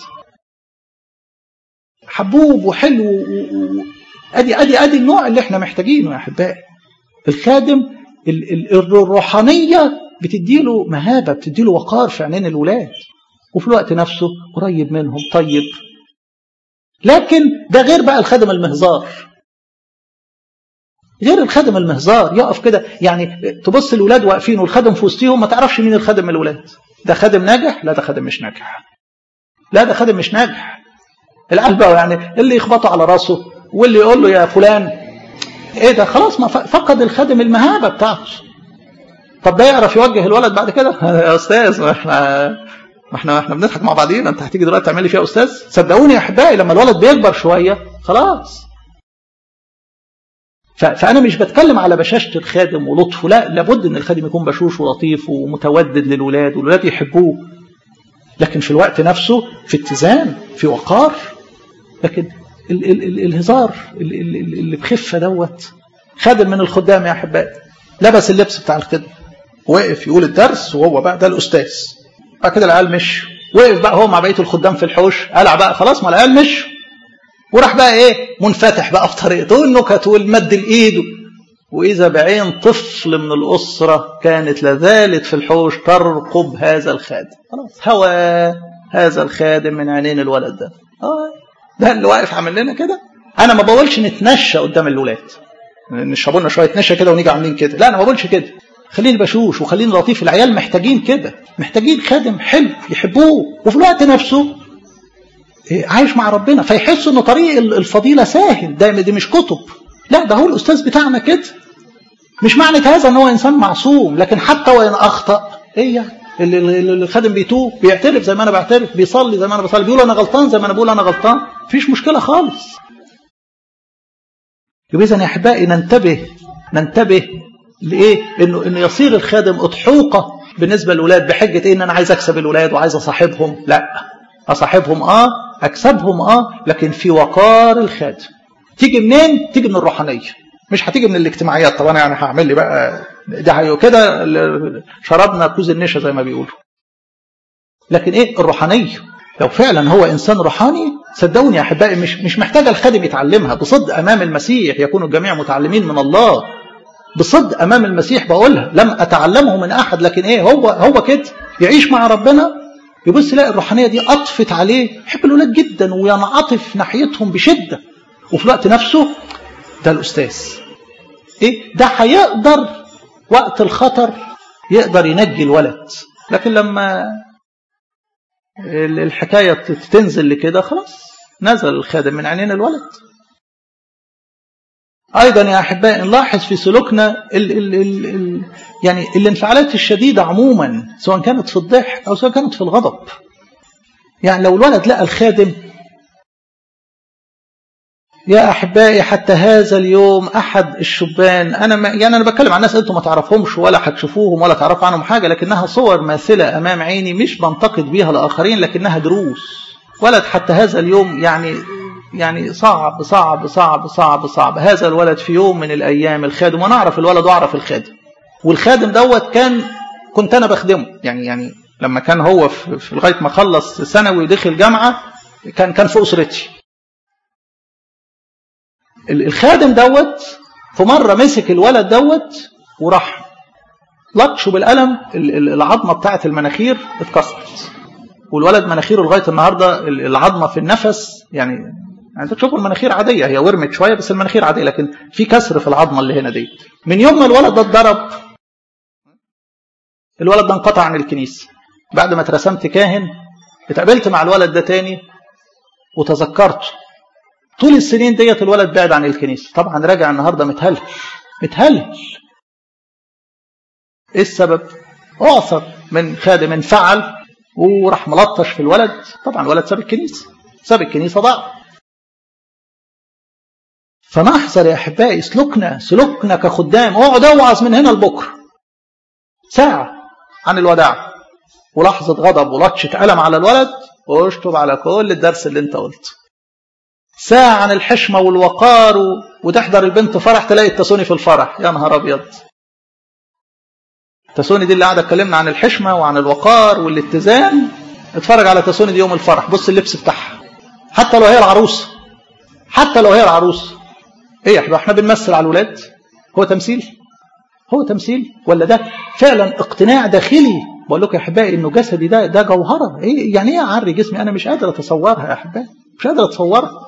حبوب وحلو و... ادي ادي ادي النوع اللي احنا محتاجينه يا احبائي الخادم ال... ال... الروحانيه بتديله مهابه بتديله وقار في عينين الولاد وفي الوقت نفسه قريب منهم طيب لكن ده غير بقى الخادم المهزار غير الخادم المهزار يقف كده يعني تبص الولاد واقفين والخادم في وسطهم ما تعرفش مين الخادم من الولاد ده خادم ناجح لا ده خادم مش ناجح لا ده خادم مش ناجح العيال بقى يعني اللي يخبطه على راسه واللي يقول له يا فلان ايه ده خلاص ما فقد الخادم المهابه بتاعته طب ده يعرف يوجه الولد بعد كده يا استاذ ما احنا ما احنا احنا بنضحك مع بعضينا انت هتيجي دلوقتي تعمل لي فيها استاذ صدقوني يا احبائي لما الولد بيكبر شويه خلاص فانا مش بتكلم على بشاشه الخادم ولطفه لا لابد ان الخادم يكون بشوش ولطيف ومتودد للولاد والولاد يحبوه لكن في الوقت نفسه في اتزان في وقار لكن ال ال ال الهزار اللي بخفه دوت خادم من الخدام يا احبائي لبس اللبس بتاع الخدمه وقف يقول الدرس وهو بقى ده الاستاذ بعد كده العيال مش وقف بقى هو مع بقيه الخدام في الحوش قلع بقى خلاص ما العيال مش وراح بقى ايه منفتح بقى في طريقته النكت والمد الايد واذا بعين طفل من الاسره كانت لازالت في الحوش ترقب هذا الخادم خلاص هوى هذا الخادم من عينين الولد ده اه ده اللي واقف عامل لنا كده انا ما بقولش نتنشى قدام الولاد نشربوا لنا شويه نشا كده ونيجي عاملين كده لا انا ما بقولش كده خليني بشوش وخليني لطيف العيال محتاجين كده محتاجين خادم حلو يحبوه وفي الوقت نفسه عايش مع ربنا فيحسوا ان طريق الفضيله سهل ده دي مش كتب لا ده هو الاستاذ بتاعنا كده مش معنى هذا ان هو انسان معصوم لكن حتى وان اخطا ايه يعني الخادم بيتوب بيعترف زي ما انا بعترف بيصلي زي ما انا بصلي بيقول انا غلطان زي ما انا بقول انا غلطان مفيش مشكله خالص يبقى اذا يا احبائي ننتبه ننتبه لايه انه انه يصير الخادم اضحوقه بالنسبه للاولاد بحجه ايه ان انا عايز اكسب الولاد وعايز اصاحبهم لا اصاحبهم اه اكسبهم اه لكن في وقار الخادم تيجي منين تيجي من الروحانيه مش هتيجي من الاجتماعيات طب انا يعني هعمل لي بقى ده كده شربنا كوز النشا زي ما بيقولوا لكن ايه الروحانيه لو فعلا هو انسان روحاني صدقوني يا احبائي مش مش محتاج الخادم يتعلمها بصدق امام المسيح يكون الجميع متعلمين من الله بصدق امام المسيح بقولها لم اتعلمه من احد لكن ايه هو هو كده يعيش مع ربنا يبص يلاقي الروحانيه دي اطفت عليه يحب الاولاد جدا وينعطف ناحيتهم بشده وفي الوقت نفسه ده الاستاذ ايه ده هيقدر وقت الخطر يقدر ينجي الولد لكن لما الحكايه تنزل لكده خلاص نزل الخادم من عينين الولد ايضا يا احبائي نلاحظ في سلوكنا ال ال ال ال يعني الانفعالات الشديده عموما سواء كانت في الضحك او سواء كانت في الغضب يعني لو الولد لقى الخادم يا احبائي حتى هذا اليوم احد الشبان انا ما يعني انا بتكلم عن ناس انتم ما تعرفهمش ولا هتشوفوهم ولا تعرفوا عنهم حاجه لكنها صور ماثله امام عيني مش بنتقد بيها الاخرين لكنها دروس ولد حتى هذا اليوم يعني يعني صعب صعب صعب صعب صعب هذا الولد في يوم من الايام الخادم وانا اعرف الولد واعرف الخادم والخادم دوت كان كنت انا بخدمه يعني يعني لما كان هو في, في لغايه ما خلص ثانوي ودخل جامعه كان كان في اسرتي الخادم دوت في مره مسك الولد دوت وراح لطشه بالقلم العظمه بتاعه المناخير اتكسرت والولد مناخيره لغايه النهارده العظمه في النفس يعني يعني تشوفوا المناخير عاديه هي ورمت شويه بس المناخير عاديه لكن في كسر في العظمه اللي هنا دي من يوم ما الولد ده اتضرب الولد ده انقطع عن الكنيسه بعد ما اترسمت كاهن اتقابلت مع الولد ده تاني وتذكرته طول السنين ديت الولد بعد عن الكنيسه طبعا راجع النهارده متهلهل متهلهل ايه السبب اعثر من خادم فعل وراح ملطش في الولد طبعا الولد ساب الكنيسه ساب الكنيسه ضاع فنحذر يا احبائي سلوكنا سلوكنا كخدام اقعد اوعظ من هنا لبكره ساعه عن الوداع ولحظه غضب ولطشه قلم على الولد واشطب على كل الدرس اللي انت قلته ساعة عن الحشمة والوقار و... وتحضر البنت فرح تلاقي التسوني في الفرح يا نهار أبيض تسوني دي اللي قاعدة اتكلمنا عن الحشمة وعن الوقار والاتزان اتفرج على تسوني دي يوم الفرح بص اللبس بتاعها حتى لو هي العروسة حتى لو هي العروسة ايه يا احنا بنمثل على الولاد هو تمثيل هو تمثيل ولا ده فعلا اقتناع داخلي بقول لكم يا احبائي انه جسدي ده ده جوهره ايه يعني ايه اعري جسمي انا مش قادر اتصورها يا احبائي مش قادر اتصورها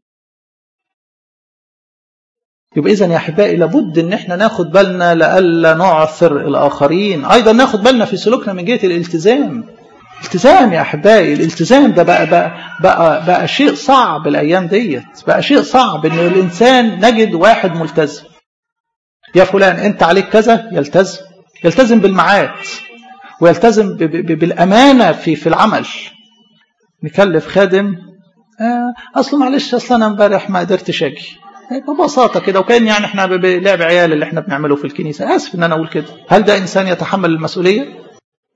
يبقى اذا يا احبائي لابد ان احنا ناخد بالنا لئلا نعثر الاخرين ايضا ناخد بالنا في سلوكنا من جهه الالتزام التزام يا احبائي الالتزام ده بقى بقى بقى, بقى شيء صعب الايام ديت بقى شيء صعب ان الانسان نجد واحد ملتزم يا فلان انت عليك كذا يلتزم يلتزم بالميعاد ويلتزم بالامانه في في العمل نكلف خادم آه اصل معلش اصل انا امبارح ما قدرتش اجي ببساطه كده وكان يعني احنا بلعب عيال اللي احنا بنعمله في الكنيسه اسف ان انا اقول كده هل ده انسان يتحمل المسؤوليه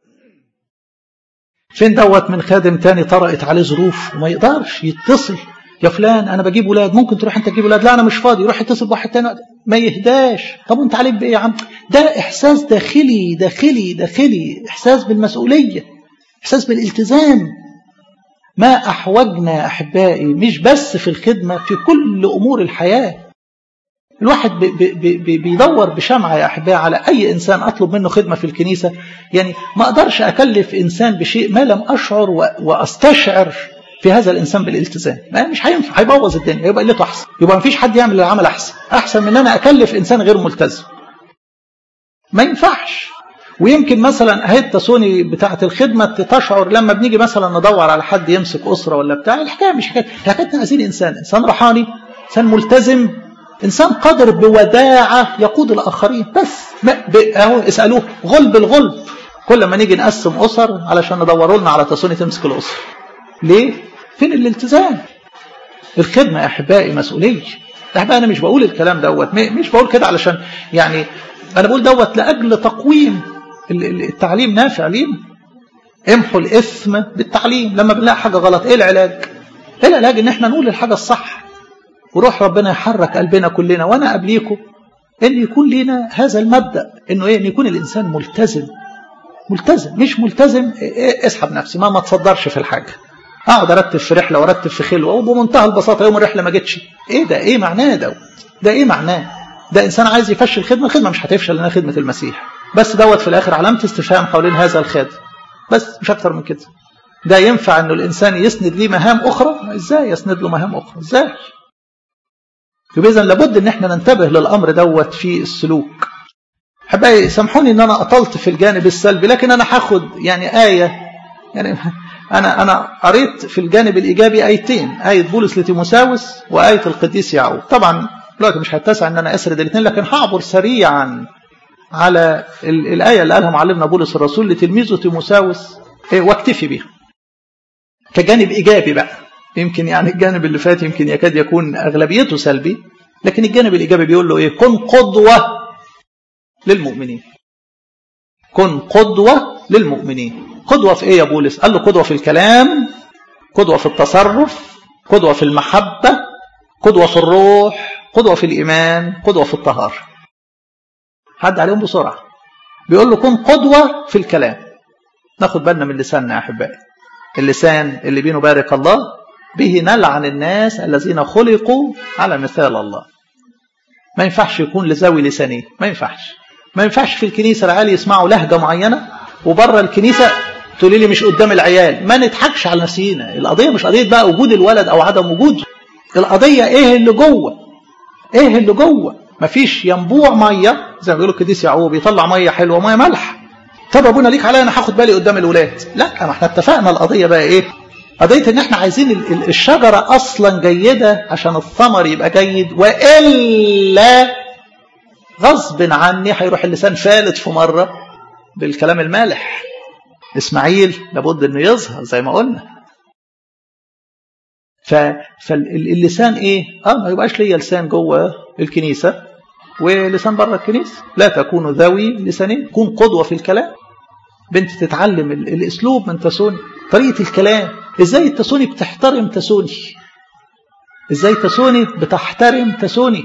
فين دوت من خادم تاني طرقت عليه ظروف وما يقدرش يتصل يا فلان انا بجيب ولاد ممكن تروح انت تجيب ولاد لا انا مش فاضي يروح يتصل بواحد تاني ما يهداش طب وانت عليك بايه يا عم ده احساس داخلي داخلي داخلي احساس بالمسؤوليه احساس بالالتزام ما احوجنا يا احبائي مش بس في الخدمه في كل امور الحياه الواحد بي بي بي بيدور بشمعة يا أحبائي على أي إنسان أطلب منه خدمة في الكنيسة يعني ما أقدرش أكلف إنسان بشيء ما لم أشعر وأستشعر في هذا الإنسان بالالتزام ما مش هينفع هيبوظ الدنيا يبقى قلته أحسن يبقى ما فيش حد يعمل العمل أحسن أحسن من أن أنا أكلف إنسان غير ملتزم ما ينفعش ويمكن مثلا اهي التسوني بتاعه الخدمه تشعر لما بنيجي مثلا ندور على حد يمسك اسره ولا بتاع الحكايه مش حكايه حكايتنا عايزين انسان انسان روحاني انسان ملتزم انسان قادر بوداعه يقود الاخرين بس اهو اسالوه غلب الغلب كل ما نيجي نقسم اسر علشان ندوروا لنا على تسوني تمسك الاسره ليه فين الالتزام الخدمه يا احبائي مسؤوليه احبائي انا مش بقول الكلام دوت مش بقول كده علشان يعني انا بقول دوت لاجل تقويم التعليم نافع لينا امحوا الاثم بالتعليم لما بنلاقي حاجه غلط ايه العلاج ايه العلاج ان احنا نقول الحاجه الصح وروح ربنا يحرك قلبنا كلنا وانا قبليكم ان يكون لنا هذا المبدا انه ايه ان يكون الانسان ملتزم ملتزم مش ملتزم إيه اسحب نفسي ما ما تصدرش في الحاجه اقعد ارتب في رحله وارتب في خلوه وبمنتهى البساطه يوم الرحله ما جتش ايه ده ايه معناه ده ده ايه معناه ده انسان عايز يفشل خدمه الخدمه مش هتفشل لانها خدمه المسيح بس دوت في الاخر علامه استفهام حوالين هذا الخادم بس مش اكتر من كده ده ينفع انه الانسان يسند ليه مهام اخرى ازاي يسند له مهام اخرى ازاي يبقى اذا لابد ان احنا ننتبه للامر دوت في السلوك احبائي سامحوني ان انا اطلت في الجانب السلبي لكن انا هاخد يعني ايه يعني انا انا قريت في الجانب الايجابي ايتين ايه بولس لتيموساوس وايه القديس يعقوب طبعا دلوقتي مش هيتسع ان انا اسرد الاثنين لكن هعبر سريعا على الايه اللي قالها معلمنا بولس الرسول لتلميذه تيموساوس واكتفي بها كجانب ايجابي بقى يمكن يعني الجانب اللي فات يمكن يكاد يكون اغلبيته سلبي لكن الجانب الايجابي بيقول له ايه كن قدوه للمؤمنين كن قدوه للمؤمنين قدوه في ايه يا بولس قال له قدوه في الكلام قدوه في التصرف قدوه في المحبه قدوه في الروح قدوه في الايمان قدوه في الطهاره حد عليهم بسرعه بيقول له كن قدوه في الكلام ناخد بالنا من لساننا يا احبائي اللسان اللي بينه بارك الله به نلعن الناس الذين خلقوا على مثال الله ما ينفعش يكون لذوي لسانين ما ينفعش ما ينفعش في الكنيسة العالي يسمعوا لهجة معينة وبره الكنيسة تقولي لي مش قدام العيال ما نضحكش على نفسينا القضيه مش قضيه بقى وجود الولد او عدم وجوده القضيه ايه اللي جوه ايه اللي جوه مفيش ينبوع ميه زي ما بيقولوا القديس يعقوب يطلع ميه حلوه ميه ملح طب ابونا ليك عليا انا هاخد بالي قدام الولاد لا ما احنا اتفقنا القضيه بقى ايه قضيه ان احنا عايزين الشجره اصلا جيده عشان الثمر يبقى جيد والا غصب عني هيروح اللسان فالت في مره بالكلام المالح اسماعيل لابد انه يظهر زي ما قلنا فاللسان ايه اه ما يبقاش ليا لسان جوه الكنيسه ولسان بره الكنيسه لا تكونوا ذوي لسانين كون قدوه في الكلام بنت تتعلم الاسلوب من تسوني طريقه الكلام ازاي التسوني بتحترم تسوني ازاي تسوني بتحترم تسوني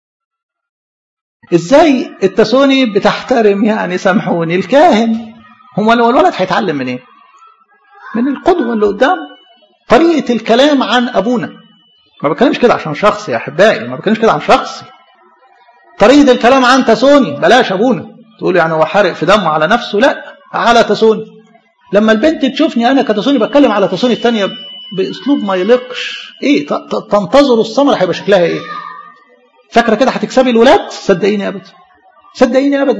ازاي التسوني بتحترم يعني سامحوني الكاهن هو لو الولد هيتعلم من ايه من القدوه اللي قدامه طريقه الكلام عن ابونا ما بتكلمش كده عشان شخصي يا احبائي ما بتكلمش كده عن شخصي طريقه الكلام عن تسوني بلاش ابونا تقول يعني هو حارق في دمه على نفسه لا على تسوني لما البنت تشوفني انا كتسوني بتكلم على تسوني الثانيه باسلوب ما يليقش ايه تنتظروا الثمره هيبقى شكلها ايه فاكره كده هتكسبي الولاد صدقيني ابدا صدقيني ابدا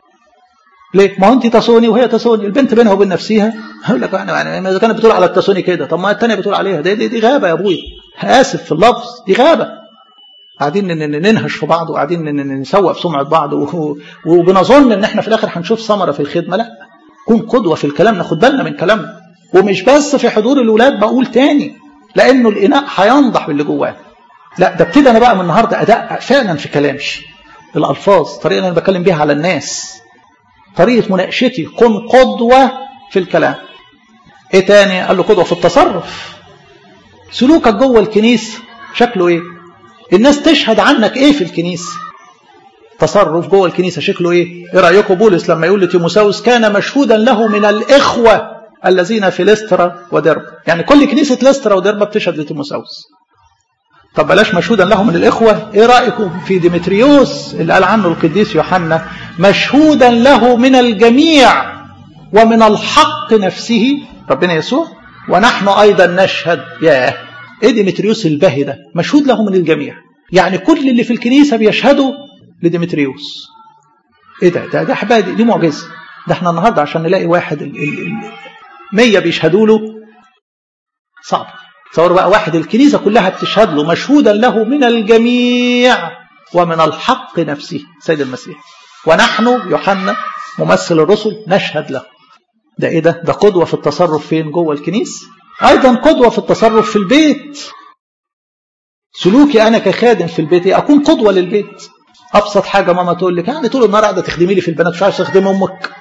ليه ما هو انت تصوني وهي تصوني البنت بينها وبين نفسها هقول لك انا يعني اذا كانت بتقول على التصوني كده طب ما الثانيه بتقول عليها دي, دي, دي غابه يا ابويا اسف في اللفظ دي غابه قاعدين ننهش في بعض وقاعدين نسوق في سمعه بعض وبنظن ان احنا في الاخر هنشوف ثمره في الخدمه لا كون قدوه في الكلام ناخد بالنا من كلامنا ومش بس في حضور الولاد بقول تاني لانه الاناء هينضح باللي جواه لا ده ابتدي انا بقى من النهارده ادقق فعلا في كلامي الالفاظ الطريقه اللي انا بتكلم بيها على الناس طريقه مناقشتي كن قدوه في الكلام ايه تاني قال له قدوه في التصرف سلوكك جوه الكنيسه شكله ايه الناس تشهد عنك ايه في الكنيسه تصرف جوه الكنيسه شكله ايه ايه رايكم بولس لما يقول لتيموساوس كان مشهودا له من الاخوه الذين في لسترا ودرب يعني كل كنيسه لسترا ودربه بتشهد لتيموساوس طب بلاش مشهودا له من الإخوة إيه رأيكم في ديمتريوس اللي قال عنه القديس يوحنا مشهودا له من الجميع ومن الحق نفسه ربنا يسوع ونحن أيضا نشهد ياه إيه ديمتريوس الباهي ده مشهود له من الجميع يعني كل اللي في الكنيسة بيشهدوا لديمتريوس إيه ده ده ده حبايبي دي معجزة ده احنا النهاردة عشان نلاقي واحد ال ال ال مية بيشهدوا له صعب تصور بقى واحد الكنيسة كلها بتشهد له مشهودا له من الجميع ومن الحق نفسه سيد المسيح ونحن يوحنا ممثل الرسل نشهد له ده ايه ده ده قدوة في التصرف فين جوه الكنيسة ايضا قدوة في التصرف في البيت سلوكي انا كخادم في البيت إيه؟ اكون قدوة للبيت ابسط حاجة ماما تقول لك يعني طول النهار قاعدة تخدمي لي في البنات مش عايزة تخدمي امك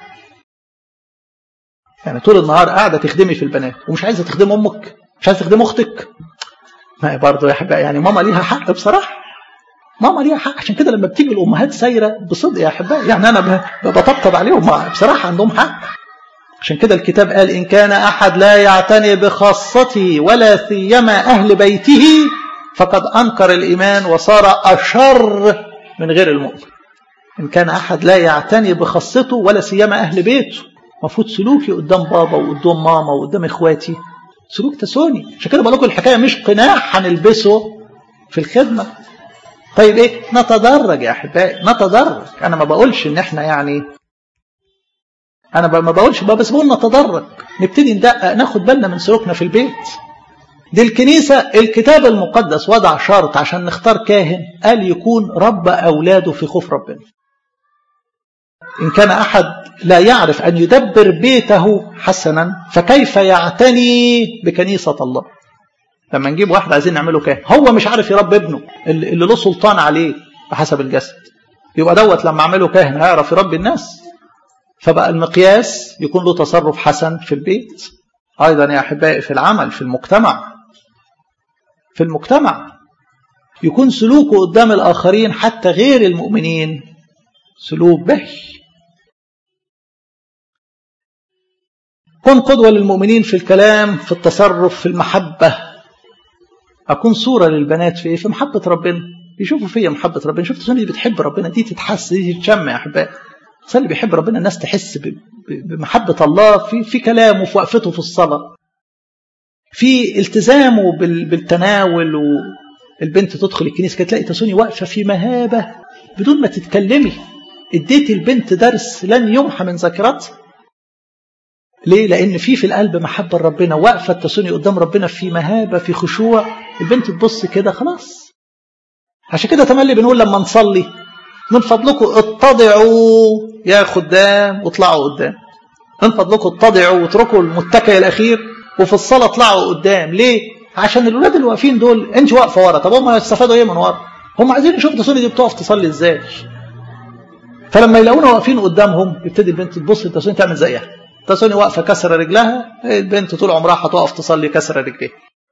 يعني طول النهار قاعدة تخدمي في البنات ومش عايزة تخدمي امك مش عايز تخدم اختك ما برضه يا احبائي يعني ماما ليها حق بصراحه ماما ليها حق عشان كده لما بتيجي الامهات سايره بصدق يا احبائي يعني انا بطبطب عليهم بصراحه عندهم حق عشان كده الكتاب قال ان كان احد لا يعتني بخاصته ولا سيما اهل بيته فقد انكر الايمان وصار اشر من غير المؤمن ان كان احد لا يعتني بخاصته ولا سيما اهل بيته المفروض سلوكي قدام بابا وقدام ماما وقدام اخواتي سلوك تسوني عشان كده بقول لكم الحكايه مش قناع هنلبسه في الخدمه طيب ايه نتدرج يا احبائي نتدرج انا ما بقولش ان احنا يعني انا ما بقولش بس بقول نتدرج نبتدي ندقق ناخد بالنا من سلوكنا في البيت دي الكنيسة الكتاب المقدس وضع شرط عشان نختار كاهن قال يكون رب أولاده في خوف ربنا إن كان أحد لا يعرف أن يدبر بيته حسنا فكيف يعتني بكنيسة الله لما نجيب واحد عايزين نعمله كاهن هو مش عارف يربي ابنه اللي له سلطان عليه بحسب الجسد يبقى دوت لما اعمله كاهن هيعرف يربي الناس فبقى المقياس يكون له تصرف حسن في البيت ايضا يا احبائي في العمل في المجتمع في المجتمع يكون سلوكه قدام الاخرين حتى غير المؤمنين سلوك بهي كن قدوة للمؤمنين في الكلام في التصرف في المحبة أكون صورة للبنات في إيه؟ في محبة ربنا يشوفوا فيا محبة ربنا شفت سنة دي بتحب ربنا دي تتحس دي تتشم يا أحبائي الإنسان اللي بيحب ربنا الناس تحس بمحبة الله في في كلامه في وقفته في الصلاة في التزامه بالتناول والبنت تدخل الكنيسة كده تلاقي تسوني واقفة في مهابة بدون ما تتكلمي اديت البنت درس لن يمحى من ذاكرتها ليه؟ لأن في في القلب محبة لربنا واقفة تسوني قدام ربنا في مهابة في خشوع البنت تبص كده خلاص عشان كده تملي بنقول لما نصلي من فضلكم اتضعوا يا خدام واطلعوا قدام من فضلكم اتضعوا واتركوا المتكئ الأخير وفي الصلاة اطلعوا قدام ليه؟ عشان الولاد اللي واقفين دول انت واقفه ورا طب هم يستفادوا ايه من ورا؟ هم عايزين يشوفوا تسوني دي بتقف تصلي ازاي فلما يلاقونا واقفين قدامهم يبتدي البنت تبص لتسوني تعمل زيها تسوني واقفه كسر رجلها البنت طول عمرها هتقف تصلي كسر رجليها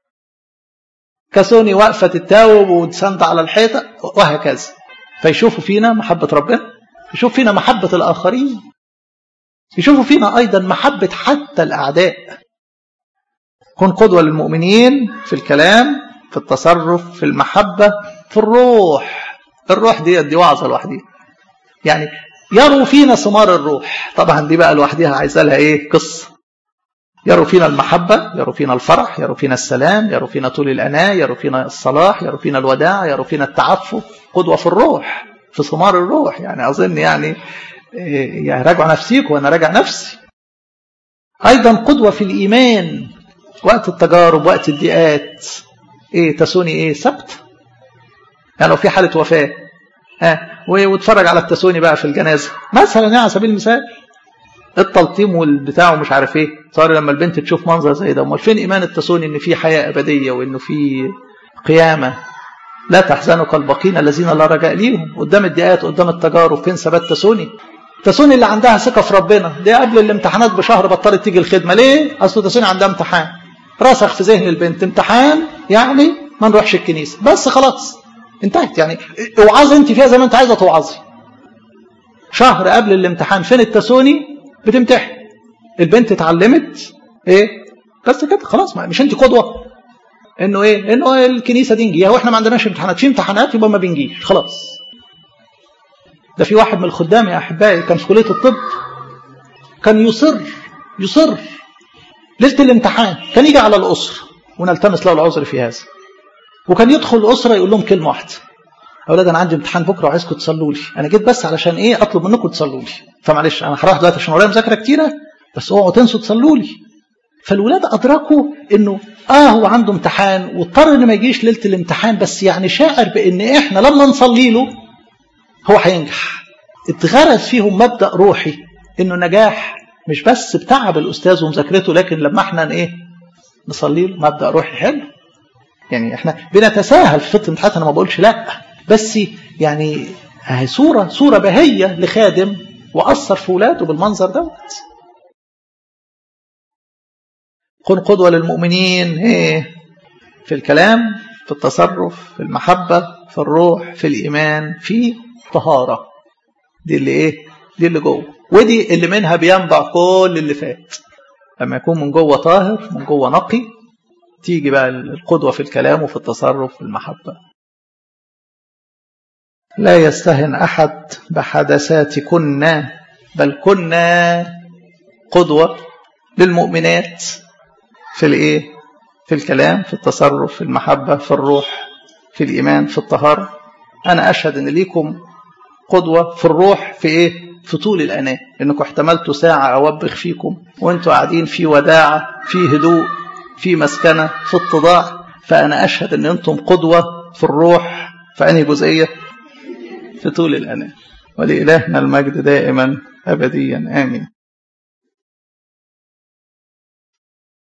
كسوني واقفه تتاوب وتسند على الحيطه وهكذا فيشوفوا فينا محبه ربنا يشوفوا فينا محبه الاخرين يشوفوا فينا ايضا محبه حتى الاعداء كن قدوه للمؤمنين في الكلام في التصرف في المحبه في الروح الروح دي دي وعظه لوحديها يعني يروا فينا ثمار الروح طبعا دي بقى لوحديها عايزه لها ايه قصه يروا فينا المحبه يروا فينا الفرح يروا فينا السلام يروا فينا طول الاناه يروا فينا الصلاح يروا فينا الوداع يروا فينا التعفف قدوه في الروح في ثمار الروح يعني اظن يعني يعني راجعوا نفسيكم وانا راجع نفسي ايضا قدوه في الايمان وقت التجارب وقت الضيقات ايه تسوني ايه سبت يعني لو في حاله وفاه ها واتفرج على التسوني بقى في الجنازه مثلا يعني على سبيل المثال التلطيم والبتاع ومش عارف ايه صار لما البنت تشوف منظر زي ده امال فين ايمان التسوني ان في حياه ابديه وانه في قيامه لا تحزنوا كالباقين الذين لا رجاء ليهم قدام الضيقات قدام التجارب فين ثبات تسوني تسوني اللي عندها ثقه في ربنا دي قبل الامتحانات بشهر بطلت تيجي الخدمه ليه اصل تسوني عندها امتحان راسخ في ذهن البنت امتحان يعني ما نروحش الكنيسه بس خلاص انتهت يعني اوعظي انت فيها زي ما انت عايزه توعظي شهر قبل الامتحان فين التسوني بتمتحن البنت اتعلمت ايه بس كده خلاص مش انت قدوه انه ايه انه الكنيسه دي نجيها واحنا ما عندناش امتحانات في امتحانات يبقى ما بنجيش خلاص ده في واحد من الخدام يا احبائي كان في كليه الطب كان يصر يصر ليله الامتحان كان يجي على الاسره ونلتمس له العذر في هذا وكان يدخل الاسره يقول لهم كلمه واحده اولاد انا عندي امتحان بكره وعايزكم تصلوا لي انا جيت بس علشان ايه اطلب منكم تصلوا لي فمعلش انا هروح دلوقتي عشان ورايا مذاكره كتيره بس اوعوا تنسوا تصلوا لي فالولاد ادركوا انه اه هو عنده امتحان واضطر انه ما يجيش ليله الامتحان بس يعني شاعر بان احنا لما نصلي له هو هينجح اتغرس فيهم مبدا روحي انه نجاح مش بس بتعب الاستاذ ومذاكرته لكن لما احنا ايه نصلي له مبدا روحي حلو يعني احنا بنتساهل في فتره الامتحانات انا ما بقولش لا بس يعني هي صوره صوره بهيه لخادم واثر في ولاده بالمنظر دوت كن قدوه للمؤمنين ايه في الكلام في التصرف في المحبه في الروح في الايمان في طهاره دي اللي ايه دي اللي جوه ودي اللي منها بينبع كل اللي فات لما يكون من جوه طاهر من جوه نقي تيجي بقى القدوة في الكلام وفي التصرف في المحبة لا يستهن أحد بحدثاتكن بل كنا قدوة للمؤمنات في الإيه؟ في الكلام في التصرف في المحبة في الروح في الإيمان في الطهارة أنا أشهد أن ليكم قدوة في الروح في إيه؟ في طول الأناة إنكم احتملتوا ساعة أوبخ فيكم وأنتوا قاعدين في وداعة في هدوء في مسكنة في اتضاع فأنا أشهد أن أنتم قدوة في الروح في أنهي جزئية في طول الأناة ولإلهنا المجد دائما أبديا آمين